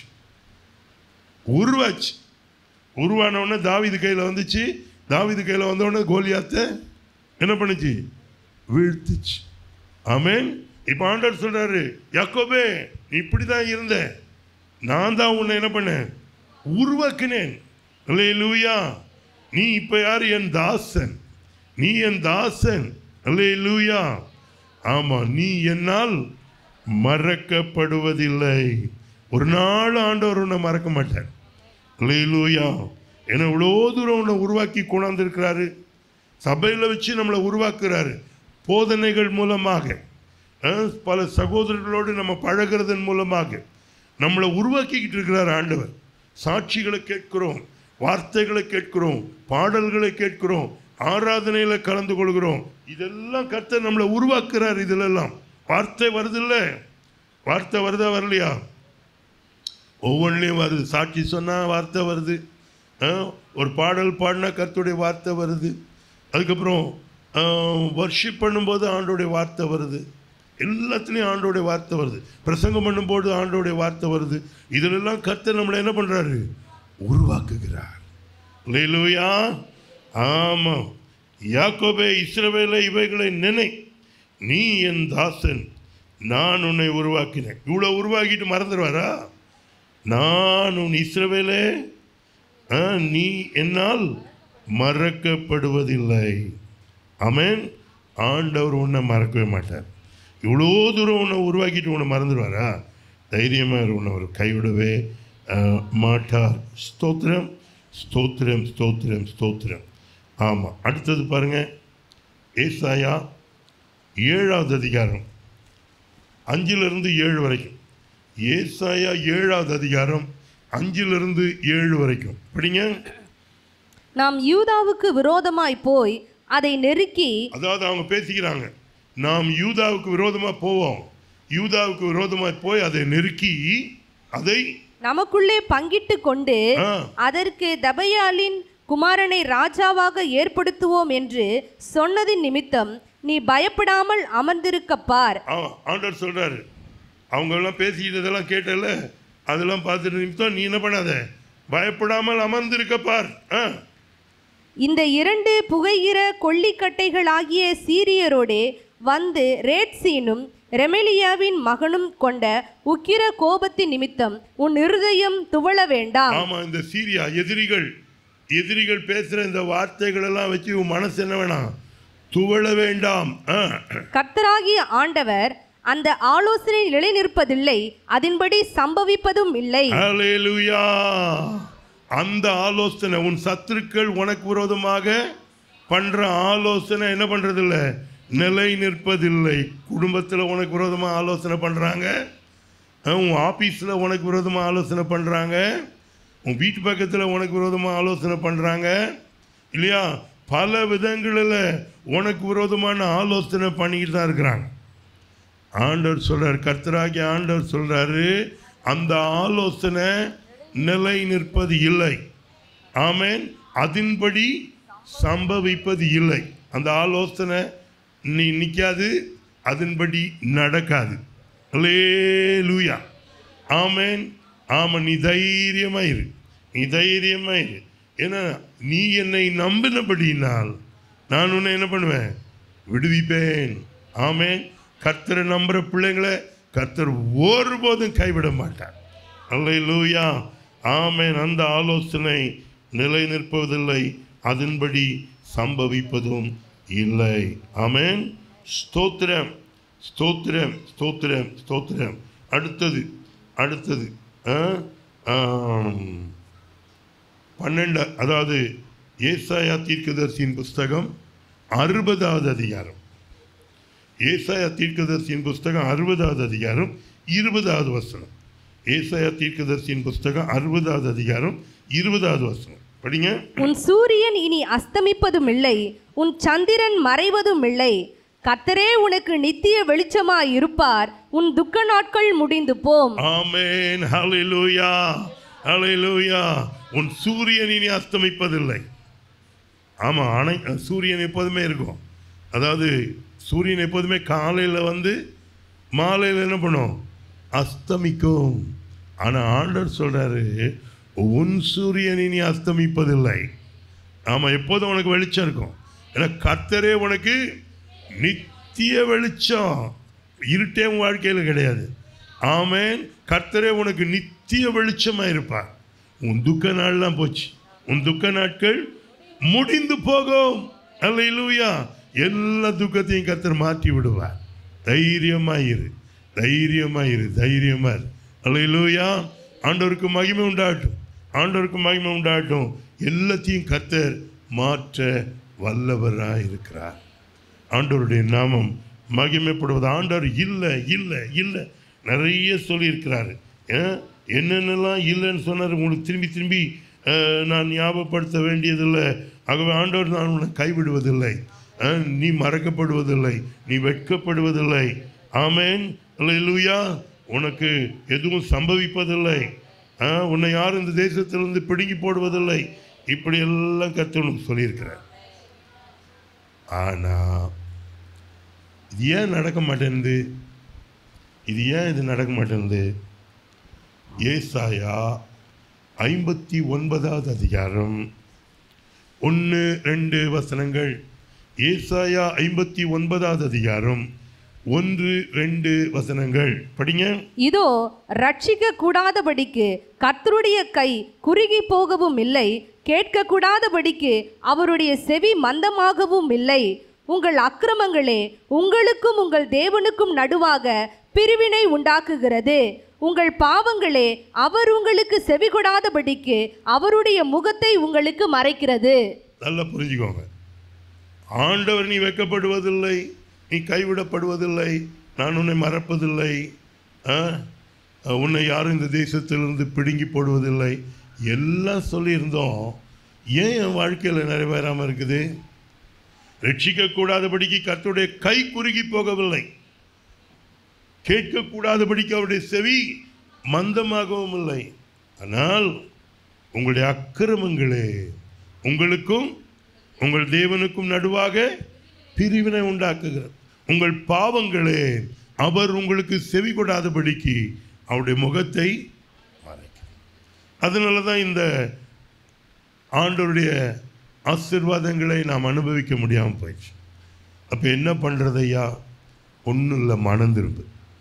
உருவாச்சு உருவான உடனே தாவீது கையில் வந்துச்சு தாவீது கையில் வந்த உடனே கோலியாத்தை என்ன பண்ணுச்சு வீழ்த்துச்சு ஆமென் இப்போ ஆண்டவர் சொல்றாரு யாக்கோபே நீ இப்படி தான் இருந்த நான் தான் உன்னை என்ன பண்ணேன் உருவாக்கினேன் அல்லேலூயா நீ இப்போ யார் என் தாசன் நீ என் தாசன் அல்லேலூயா ஆமா நீ என்னால் மறக்கப்படுவதில்லை ஒரு நாள் ஆண்டவர் உன்னை மறக்க மாட்டார் அல்லேலூயா ஏன்னா இவ்வளோ தூரம் உன்னை உருவாக்கி கொண்டாந்துருக்கிறாரு சபையில் வச்சு நம்மளை உருவாக்குறாரு போதனைகள் மூலமாக அஹ், பல சகோதரர்களோடு நம்ம பழகுறதன் மூலமாக நம்மளை உருவாக்கிக்கிட்டு இருக்கிறார் ஆண்டவர் சாட்சிகளை கேட்கிறோம் வார்த்தைகளை கேட்கிறோம் பாடல்களை கேட்கிறோம் ஆராதனையில் கலந்து கொள்கிறோம் இதெல்லாம் கர்த்தர் நம்மளை உருவாக்குறார் இதிலெல்லாம் வார்த்தை வருதில்ல வார்த்தை வருதா வரலையா ஒவ்வொன்றிலையும் வருது சாட்சி சொன்னால் வார்த்தை வருது ஆ, ஒரு பாடல் பாடினா கர்த்தருடைய வார்த்தை வருது அதுக்கப்புறம் வர்ஷிப் பண்ணும்போது ஆண்டோடைய வார்த்தை வருது எல்லாத்துலேயும் ஆண்டோடைய வார்த்தை வருது பிரசங்கம் பண்ணும்போது ஆண்டோடைய வார்த்தை வருது இதிலெல்லாம் கர்த்தர் நம்மளை என்ன பண்ணுறாரு உருவாக்குகிறார் லேலூயா ஆமாம் யாக்கோபே இஸ்ரவேலை இவைகளை நினை நீ என் தாசன் நான் உன்னை உருவாக்கினேன் இவ்வளோ உருவாக்கிட்டு மறந்துடுவாரா நான் உன் இஸ்ரவேலே ஆ, நீ என்னால் மறக்கப்படுவதில்லை ஆமென் ஆண்டவர் உன்னை மறக்கவே மாட்டார் இவ்வளோ தூரம் உன்னை உருவாக்கிட்டு உன்னை மறந்துடுவாரா தைரியமாக உன்னை அவர் கைவிடவே ஆ, மாட்டார் ஸ்தோத்திரம் ஸ்தோத்திரம் ஸ்தோத்திரம் ஸ்தோத்திரம் ஆமாம் அடுத்தது பாருங்க ஏசாயா ஏழாவது அதிகாரம் அஞ்சிலிருந்து ஏழு வரைக்கும் ஏசாயா ஏழாவது அதிகாரம் அஞ்சிலிருந்து ஏழு வரைக்கும் படிங்க நாம் யூதாவுக்கு விரோதமாய் போய் அதை நெருக்கி அதாவது அவங்க பேசிக்கிறாங்க நாம் யூதாவுக்கு விரோதமாக போவோம் யூதாவுக்கு விரோதமாக போய் அதை நெருக்கி அதை நமக்குள்ளே பங்கிட்டு கொண்டு ஆ, அதற்கு தபையாலின் குமாரனை ராஜாவாக ஏற்படுத்துவோம் என்று சொன்னதின் நிமித்தம் நீ பயப்படாமல் அமர்ந்திருக்க பார் ஆ- ஆண்டவர் சொல்றாரு அவங்க எல்லாம் பேசிக்கிட்டதெல்லாம் கேட்டல அதெல்லாம் பார்த்துட்டு நிமித்தம் நீ என்ன பண்ணாத பயப்படாமல் அமர்ந்திருக்க பார் ஆ இந்த இரண்டு புகைகிற கொள்ளிக்கட்டைகளாகிய சீரியரோடே வந்து ரேட்சீனும் ரெமெலியாவின் மகனும் கொண்ட உக்கிர கோபத்தின் நிமித்தம் உன் இருதயம் துவள வேண்டாம் ஆமா இந்த சீரியா எதிரிகள் எதிரிகள் பேசுற இந்த வார்த்தைகள் எல்லாம் வச்சு உன் மனசு என்ன வேணாம் துவள வேண்டாம் ஆ. கர்த்தராகிய ஆண்டவர் அந்த ஆலோசனை நிலைநிற்பதில்லை அதன்படி சம்பவிப்பதும் இல்லை ஹalleluya அந்த ஆலோசனை உன் சத்துருக்கள் உனக்கு விரோதமாக பண்ற ஆலோசனை என்ன பண்றதில்ல நிலை நிற்பதில்லை குடும்பத்தில் உனக்கு விரோதமாக ஆலோசனை பண்றாங்க அஹ் உன் ஆபீஸ்ல உனக்கு விரோதமாக ஆலோசனை பண்றாங்க உன் வீட்டு பக்கத்தில் உனக்கு விரோதமாக ஆலோசனை பண்றாங்க இல்லையா பல விதங்களில் உனக்கு விரோதமான ஆலோசனை பண்ணிக்கிட்டு தான் இருக்கிறாங்க ஆண்டவர் சொல்றார் கர்த்தராகிய ஆண்டவர் சொல்றாரு அந்த ஆலோசனை நிலை நிற்பது இல்லை ஆமென் அதின்படி சம்பவிப்பது இல்லை அந்த ஆலோசனை நீ நிற்காது அதன்படி நடக்காது லூயா ஆமென் ஆமா நீ தைரியமாயிரு நீ தைரியமாயிரு ஏன்னா நீ என்னை நம்பினபடினால் நான் உன்னை என்ன பண்ணுவேன் விடுவிப்பேன் ஆமென் கர்த்தரை நம்புற பிள்ளைங்களை கர்த்தர் ஒருபோதும் கைவிட மாட்டார் அல்லேலூயா ஆமென் அந்த ஆலோசனை நிலை நிற்பதில்லை அதன்படி சம்பவிப்பதும் இல்லை ஆமென் ஸ்தோத்திரம் ஸ்தோத்திரம் ஸ்தோத்திரம் ஸ்தோத்திரம் அடுத்தது அடுத்தது ஆ? ஆம். பன்னெண்டு அதாவது ஏசாயா தீர்க்கதர்சியின் புஸ்தகம் அறுபதாவது அதிகாரம் ஏசாயா தீர்க்கதர்சியின் புஸ்தகம் அறுபதாவது அதிகாரம் இருபதாவது வசனம் ஏசாயா தீர்க்கதர்சியின் புஸ்தகம் அறுபதாவது அதிகாரம் இருபதாவது வசனம் படிங்க உன் சூரியன் இனி அஸ்தமிப்பதும் இல்லை உன் சந்திரன் மறைவதும் இல்லை கர்த்தரே உனக்கு நித்திய வெளிச்சமாய் இருப்பார் உன் துக்க நாட்கள் முடிந்து போம் ஆமென் ஹalleluya ஹalleluya உன் சூரியன் இனி அஸ்தமிப்பதில்லை ஆமாம் அணை சூரியன் எப்போதுமே இருக்கும் அதாவது சூரியன் எப்போதுமே காலையில் வந்து மாலையில் என்ன பண்ணும் அஸ்தமிக்கும் ஆனால் ஆண்டவர் சொல்கிறாரு உன் சூரியன் இனி அஸ்தமிப்பதில்லை ஆமாம் எப்போதும் உனக்கு வெளிச்சம் இருக்கும் ஏன்னா கர்த்தரே உனக்கு நித்திய வெளிச்சம் இருட்டே உன் வாழ்க்கையில் கிடையாது ஆமென் கர்த்தரே உனக்கு நித்திய வெளிச்சமாக இருப்பார் உன் துக்க நாள்லாம் போச்சு உன் துக்க நாட்கள் முடிந்து போகும் அல்லேலூயா எல்லா துக்கத்தையும் கர்த்தர் மாற்றி விடுவார் தைரியமாயிரு தைரியமாயிரு தைரியமா இரு அல்லேலூயா ஆண்டவருக்கு மகிமை உண்டாகட்டும் ஆண்டவருக்கு மகிமை உண்டாகட்டும் எல்லாத்தையும் கர்த்தர் மாற்ற வல்லவராக இருக்கிறார் ஆண்டவருடைய நாமம் மகிமைப்படுவது ஆண்டவர் இல்லை இல்லை இல்லை நிறைய சொல்லியிருக்கிறாரு ஏன் என்னென்னலாம் இல்லைன்னு சொன்னார் உங்களுக்கு திரும்பி திரும்பி அஹ், நான் ஞாபகப்படுத்த வேண்டியதில்லை ஆகவே ஆண்டவர் நான் உன்னை கைவிடுவதில்லை அஹ், நீ மறக்கப்படுவதில்லை நீ வெட்கப்படுவதில்லை ஆமேன் அல்லேலூயா உனக்கு எதுவும் சம்பவிப்பதில்லை அஹ், உன்னை யாரும் இந்த தேசத்திலிருந்து பிடுங்கி போடுவதில்லை இப்படி எல்லாம் கத்தணும் சொல்லியிருக்கிறார் ஆனால் இது ஏன் நடக்க மாட்டேங்குது இது ஏன் இது நடக்க மாட்டேங்குது ஏசாயா ஐம்பத்தி ஒன்பதாவது அதிகாரம் ஒன்று ரெண்டு வசனங்கள் ஏசாயா ஐம்பத்தி ஒன்பதாவது அதிகாரம் ஒன்று ரெண்டு வசனங்கள் படிங்க இதோ ரட்சிக்க கூடாதபடிக்கு கர்த்தருடைய கை குறுகி போகவும் இல்லை கேட்க கூடாதபடிக்கு அவருடைய செவி மந்தமாகவும் இல்லை உங்கள் அக்கிரமங்களே உங்களுக்கும் உங்கள் தேவனுக்கும் நடுவாக பிரிவினை உண்டாக்குகிறது உங்கள் பாவங்களே அவர் உங்களுக்கு செவி கொடாதபடிக்கு அவருடைய முகத்தை உங்களுக்கு மறைக்கிறது நல்லா புரிஞ்சுக்கோங்க ஆண்டவர் நீ வெட்கப்படுவதில்லை நீ கைவிடப்படுவதில்லை நான் உன்னை மறப்பதில்லை ஆ? உன்னை யாரும் இந்த தேசத்திலிருந்து பிடுங்கி போடுவதில்லை எல்லாம் சொல்லியிருந்தோம் ஏன் என் வாழ்க்கையில் நிறைவேறாமல் இருக்குது ரட்சிக்கக்கூடாதபடிக்கு கர்த்தருடைய கை குறுகி போகவில்லை கேட்கக்கூடாதபடிக்கு அவருடைய செவி மந்தமாகவும் இல்லை ஆனால் உங்களுடைய அக்கிரமங்களே உங்களுக்கும் உங்கள் தேவனுக்கும் நடுவாக பிரிவினை உண்டாக்குகிறது உங்கள் பாவங்களே அவர் உங்களுக்கு செவி கொடாதபடிக்கு அவருடைய முகத்தை மறைக்கிறார் அதனால தான் இந்த ஆண்டவருடைய ஆசீர்வாதங்களை நாம் அனுபவிக்க முடியாமல் போயிடுச்சு அப்போ என்ன பண்ணுறது ஐயா ஒன்றும் இல்லை மனம் திரும்பு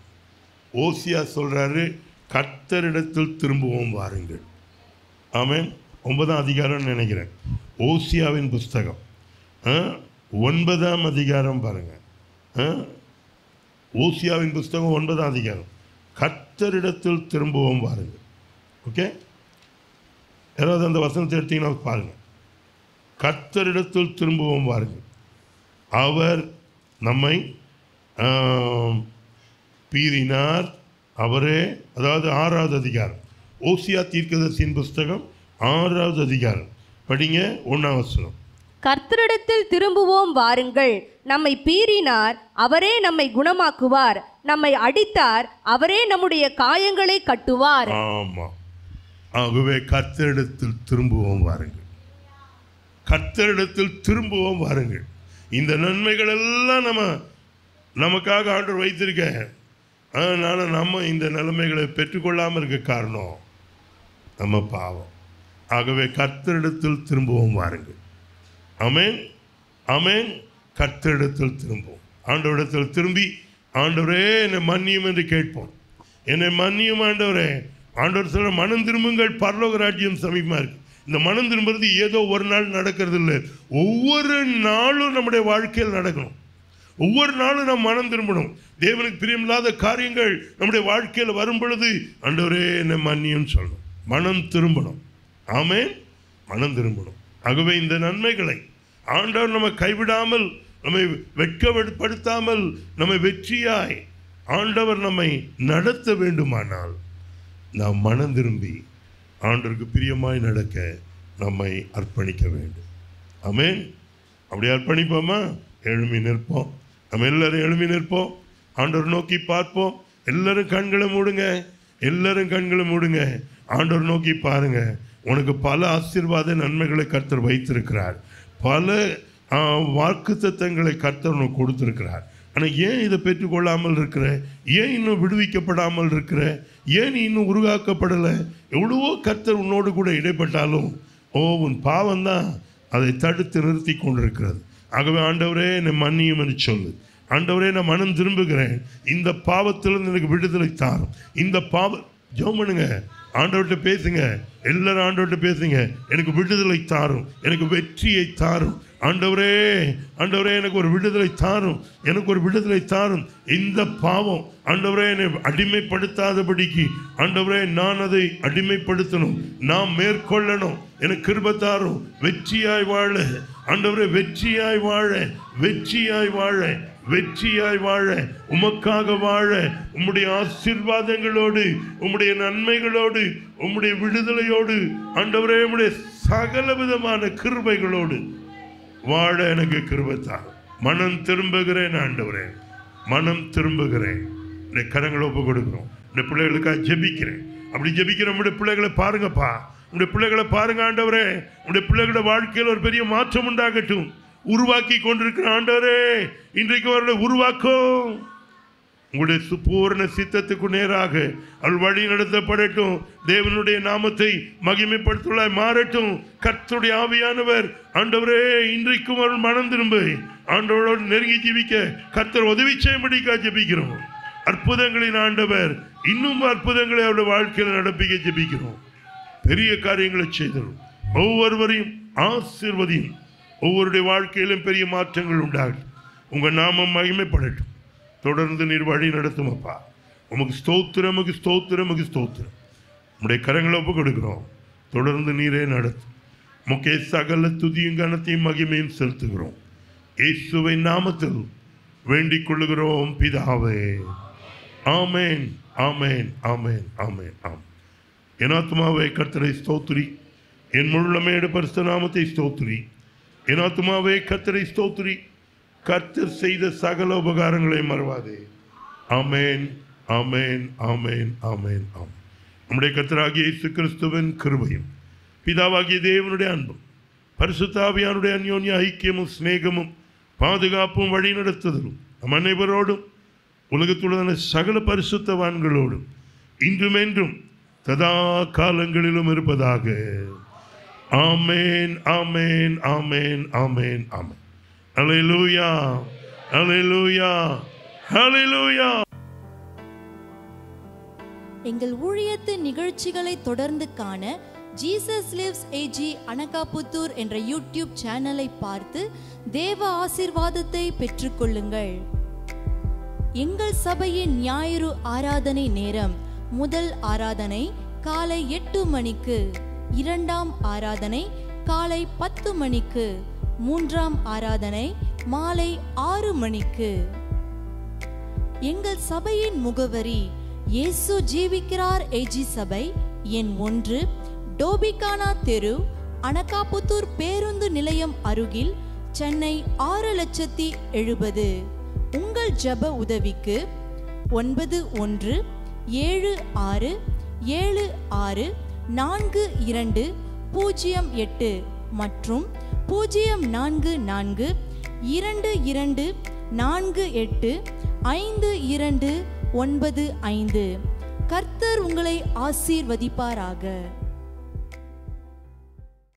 ஓசியா சொல்கிறாரு கர்த்தரிடத்தில் திரும்பவும் வாருங்கள் ஆமென் ஒன்பதாம் அதிகாரம்னு நினைக்கிறேன் ஓசியாவின் புஸ்தகம் ஆ, ஒன்பதாம் அதிகாரம் பாருங்கள் ஆ, ஓசியாவின் புஸ்தகம் ஒன்பதாம் அதிகாரம் கர்த்தரிடத்தில் திரும்பவும் வாருங்கள் ஓகே யாராவது அந்த வசனத்தை எடுத்தீங்கன்னா பாருங்கள் கர்த்தரிடத்தில் திரும்பவும் வாருங்கள் அவர் நம்மை ஆம், பீறினார் அவரே அதாவது ஆறாவது அதிகாரம் ஓசியா தீர்க்கதர்சியின் புஸ்தகம் ஆறாவது அதிகாரம் படிங்க ஒன்றாம் வசனம் கர்த்தரிடத்தில் திரும்புவோம் வாருங்கள் நம்மை பீறினார் அவரே நம்மை குணமாக்குவார் நம்மை அடித்தார் அவரே நம்முடைய காயங்களை கட்டுவார் ஆமாம் ஆகவே கர்த்தரிடத்தில் திரும்புவோம் வாருங்கள் கர்த்தரிடத்தில் திரும்புவோம் வாருங்கள் இந்த நன்மைகள் எல்லாம் நம்ம நமக்காக ஆண்டவர் வைத்திருக்க அதனால் நம்ம இந்த நிலைமைகளை பெற்றுக்கொள்ளாமல் இருக்க காரணம் நம்ம பாவம் ஆகவே கர்த்தரிடத்தில் திரும்புவோம் வாருங்கள் அமேன் அமேன் கர்த்தரிடத்தில் திரும்புவோம் ஆண்டவரிடத்தில் திரும்பி ஆண்டவரே என்னை மன்னியும் என்று கேட்போம் என்னை மன்னியும் ஆண்டவரே ஆண்டவர் சொல்ற மனம் திரும்புங்கள் பரலோக ராஜ்யம் சமீபமாக இருக்கு இந்த மனம் திரும்புறது ஏதோ ஒரு நாள் நடக்கிறது இல்லை ஒவ்வொரு நாளும் நம்முடைய வாழ்க்கையில் நடக்கணும் ஒவ்வொரு நாளும் நாம் மனம் திரும்பணும் தேவனுக்கு பிரியமில்லாத காரியங்கள் நம்முடைய வாழ்க்கையில் வரும் பொழுது ஆண்டவரே என்னை மன்னியும் சொல்லணும் மனம் திரும்பணும் ஆமென் மனம் திரும்பணும் ஆகவே இந்த நன்மைகளை ஆண்டவர் நம்ம கைவிடாமல் நம்மை வெட்கப்படுத்தாமல் நம்மை வெற்றியாய் ஆண்டவர் நம்மை நடத்த வேண்டுமானால் நாம் மனம் திரும்பி ஆண்டவருக்கு பிரியமாய் நடக்க நம்மை அர்ப்பணிக்க வேண்டும் ஆமென் அப்படி அர்ப்பணிப்போமா எழுமி நிற்போம் நம்ம எல்லாரும் எழுமி நிற்போம் ஆண்டவர் நோக்கி பார்ப்போம் எல்லாரும் கண்களை மூடுங்க எல்லாரும் கண்களை மூடுங்க ஆண்டவர் நோக்கி பாருங்க உனக்கு பல ஆசீர்வாத நன்மைகளை கர்த்தர் வைத்திருக்கிறார் பல வாக்கு தத்தங்களை கர்த்தர் உனக்கு கொடுத்திருக்கிறார் ஆனால் ஏன் இதை பெற்றுக்கொள்ளாமல் இருக்கிற ஏன் இன்னும் விடுவிக்கப்படாமல் இருக்கிற ஏன் நீ இன்னும் உருவாக்கப்படலை எவ்வளவோ கர்த்தர் உன்னோடு கூட இடைப்பட்டாலும் ஓ உன் பாவம்தான் அதை தடுத்து நிறுத்தி கொண்டிருக்கிறது ஆகவே ஆண்டவரே என்னை மன்னியும் என்று சொல்லு ஆண்டவரே நான் மனம் திரும்புகிறேன் இந்த பாவத்திலிருந்து எனக்கு விடுதலை தாரும் இந்த பாவ ஜெபம் பண்ணுங்க ஆண்டவர்கிட்ட பேசுங்க எல்லாரும் ஆண்டவர்கிட்ட பேசுங்க எனக்கு விடுதலை தாரும் எனக்கு வெற்றியை தாரும் ஆண்டவரே ஆண்டவரே எனக்கு ஒரு விடுதலை தாரும் எனக்கு ஒரு விடுதலை தாரும் இந்த பாவம் ஆண்டவரே என்னை அடிமைப்படுத்தாதபடிக்கு ஆண்டவரே நான் அதை அடிமைப்படுத்தணும் நாம் மேற்கொள்ளணும் எனக்கு கிருபை தாரும் வெற்றியாய் வாழ ஆண்டவரே வெற்றியாய் வாழ வெற்றியாய் வாழ வெற்றியாய் வாழ உமக்காக வாழ உம்முடைய ஆசீர்வாதங்களோடு உம்முடைய நன்மைகளோடு உம்முடைய விடுதலையோடு ஆண்டவரே உம்முடைய சகல விதமான கிருபைகளோடு வாழ எனக்கு கிருபத்தார் மனம் திரும்புகிறேன் ஆண்டவரே மனம் திரும்புகிறேன் இந்த கரங்களை ஒப்பு கொடுக்குறோம் இந்த பிள்ளைகளுக்காக ஜெபிக்கிறேன் அப்படி ஜெபிக்கிற நம்முடைய பிள்ளைகளை பாருங்கப்பா உடைய பிள்ளைகளை பாருங்க ஆண்டவரே உடைய பிள்ளைகளோட வாழ்க்கையில் ஒரு பெரிய மாற்றம் உண்டாகட்டும் உருவாக்கி கொண்டிருக்கிற ஆண்டவரே இன்றைக்கு அவர்களை உருவாக்கும் உங்களுடைய சு- பூரண சித்தத்துக்கு நேராக அவள் வழி நடத்தப்படட்டும் தேவனுடைய நாமத்தை மகிமைப்படுத்துவதாய் மாறட்டும் கர்த்தருடைய ஆவியானவர் ஆண்டவரே இன்றைக்கும் அவள் மனம் திரும்ப ஆண்டவரோடு நெருங்கி ஜீவிக்க கர்த்தர் உதவி செய்யும்படிக்கா ஜெபிக்கிறோம் அற்புதங்களின் ஆண்டவர் இன்னும் அற்புதங்களை அவருடைய வாழ்க்கையில் நடப்பிக்க ஜெபிக்கிறோம் பெரிய காரியங்களை செய்தரும் ஒவ்வொருவரையும் ஆசீர்வதியும் ஒவ்வொருடைய வாழ்க்கையிலும் பெரிய மாற்றங்கள் உண்டாகட்டும் உங்கள் நாமம் மகிமைப்படட்டும் தொடர்ந்து நீர் வழி நடத்தும் அப்பா உமக்கு ஸ்தோத்திரம் உமக்கு ஸ்தோத்திரம் உமக்கு ஸ்தோத்திரம் உம்முடைய கரங்களை ஒப்பு கொடுக்கிறோம் தொடர்ந்து நீரே நடத்தும் முக்கே சகல துதியும் கனத்தையும் மகிமையும் செலுத்துகிறோம் இயேசுவை நாமத்தில் வேண்டிக் கொள்ளுகிறோம் பிதாவே ஆமேன் ஆமேன் ஆமேன் ஆமேன் ஆம் என் ஆத்மாவே கர்த்தரை ஸ்தோத்திரி என் முழுமையோட பரிசுத்த நாமத்தை ஸ்தோத்திரி என் ஆத்மாவே கர்த்தரை ஸ்தோத்திரி கர்த்தர் செய்த சகல உபகாரங்களை மறவாதே ஆமேன் ஆமேன் ஆமேன் ஆமேன் ஆம் நம்முடைய கர்த்தராகிய இயேசு கிறிஸ்துவின் கிருபையும் பிதாவாகிய தேவனுடைய அன்பும் பரிசுத்தாவியானுடைய அந்யோன்ய ஐக்கியமும் சிநேகமும் பாதுகாப்பும் வழிநடத்துதலும் நம் அனைவரோடும் உலகத்துள்ளதான சகல பரிசுத்தவான்களோடும் இன்றும் என்றும் சதா காலங்களிலும் இருப்பதாக ஆமேன் ஆமேன் ஆமேன் ஆமேன் ஆமேன் அலையிலூயா அலையிலூயா அலையிலூயா எங்கள் ஊழியத்தின் நிகழ்ச்சிகளை தொடர்ந்து காண ஜீசஸ் லிவ்ஸ் ஏஜி அனகாபுத்தூர் என்ற யூடியூப் சேனலை பார்த்து தேவ ஆசீர்வாதத்தை பெற்றுக்கொள்ளுங்கள் எங்கள் சபையின் ஞாயிறு ஆராதனை நேரம் முதல் ஆராதனை காலை எட்டு மணிக்கு இரண்டாம் ஆராதனை காலை பத்து மணிக்கு மூன்றாம் ஆராதனை மாலை ஆறு மணிக்கு எங்கள் சபையின் முகவரி இயேசு ஜீவிக்கிறார் ஏஜி சபை எண் ஒன்று டோபிகானா தெரு அனகாபுத்தூர் பேருந்து நிலையம் அருகில் சென்னை ஆறு லட்சத்தி எழுபது உங்கள் ஜெப உதவிக்கு ஒன்பது ஒன்று ஏழு ஆறு ஏழு ஆறு நான்கு இரண்டு பூஜ்ஜியம் எட்டு மற்றும் பூஜ்ஜியம் நான்கு நான்கு இரண்டு இரண்டு நான்கு எட்டு ஐந்து இரண்டு ஒன்பது ஐந்து கர்த்தர் உங்களை ஆசீர்வதிப்பாராக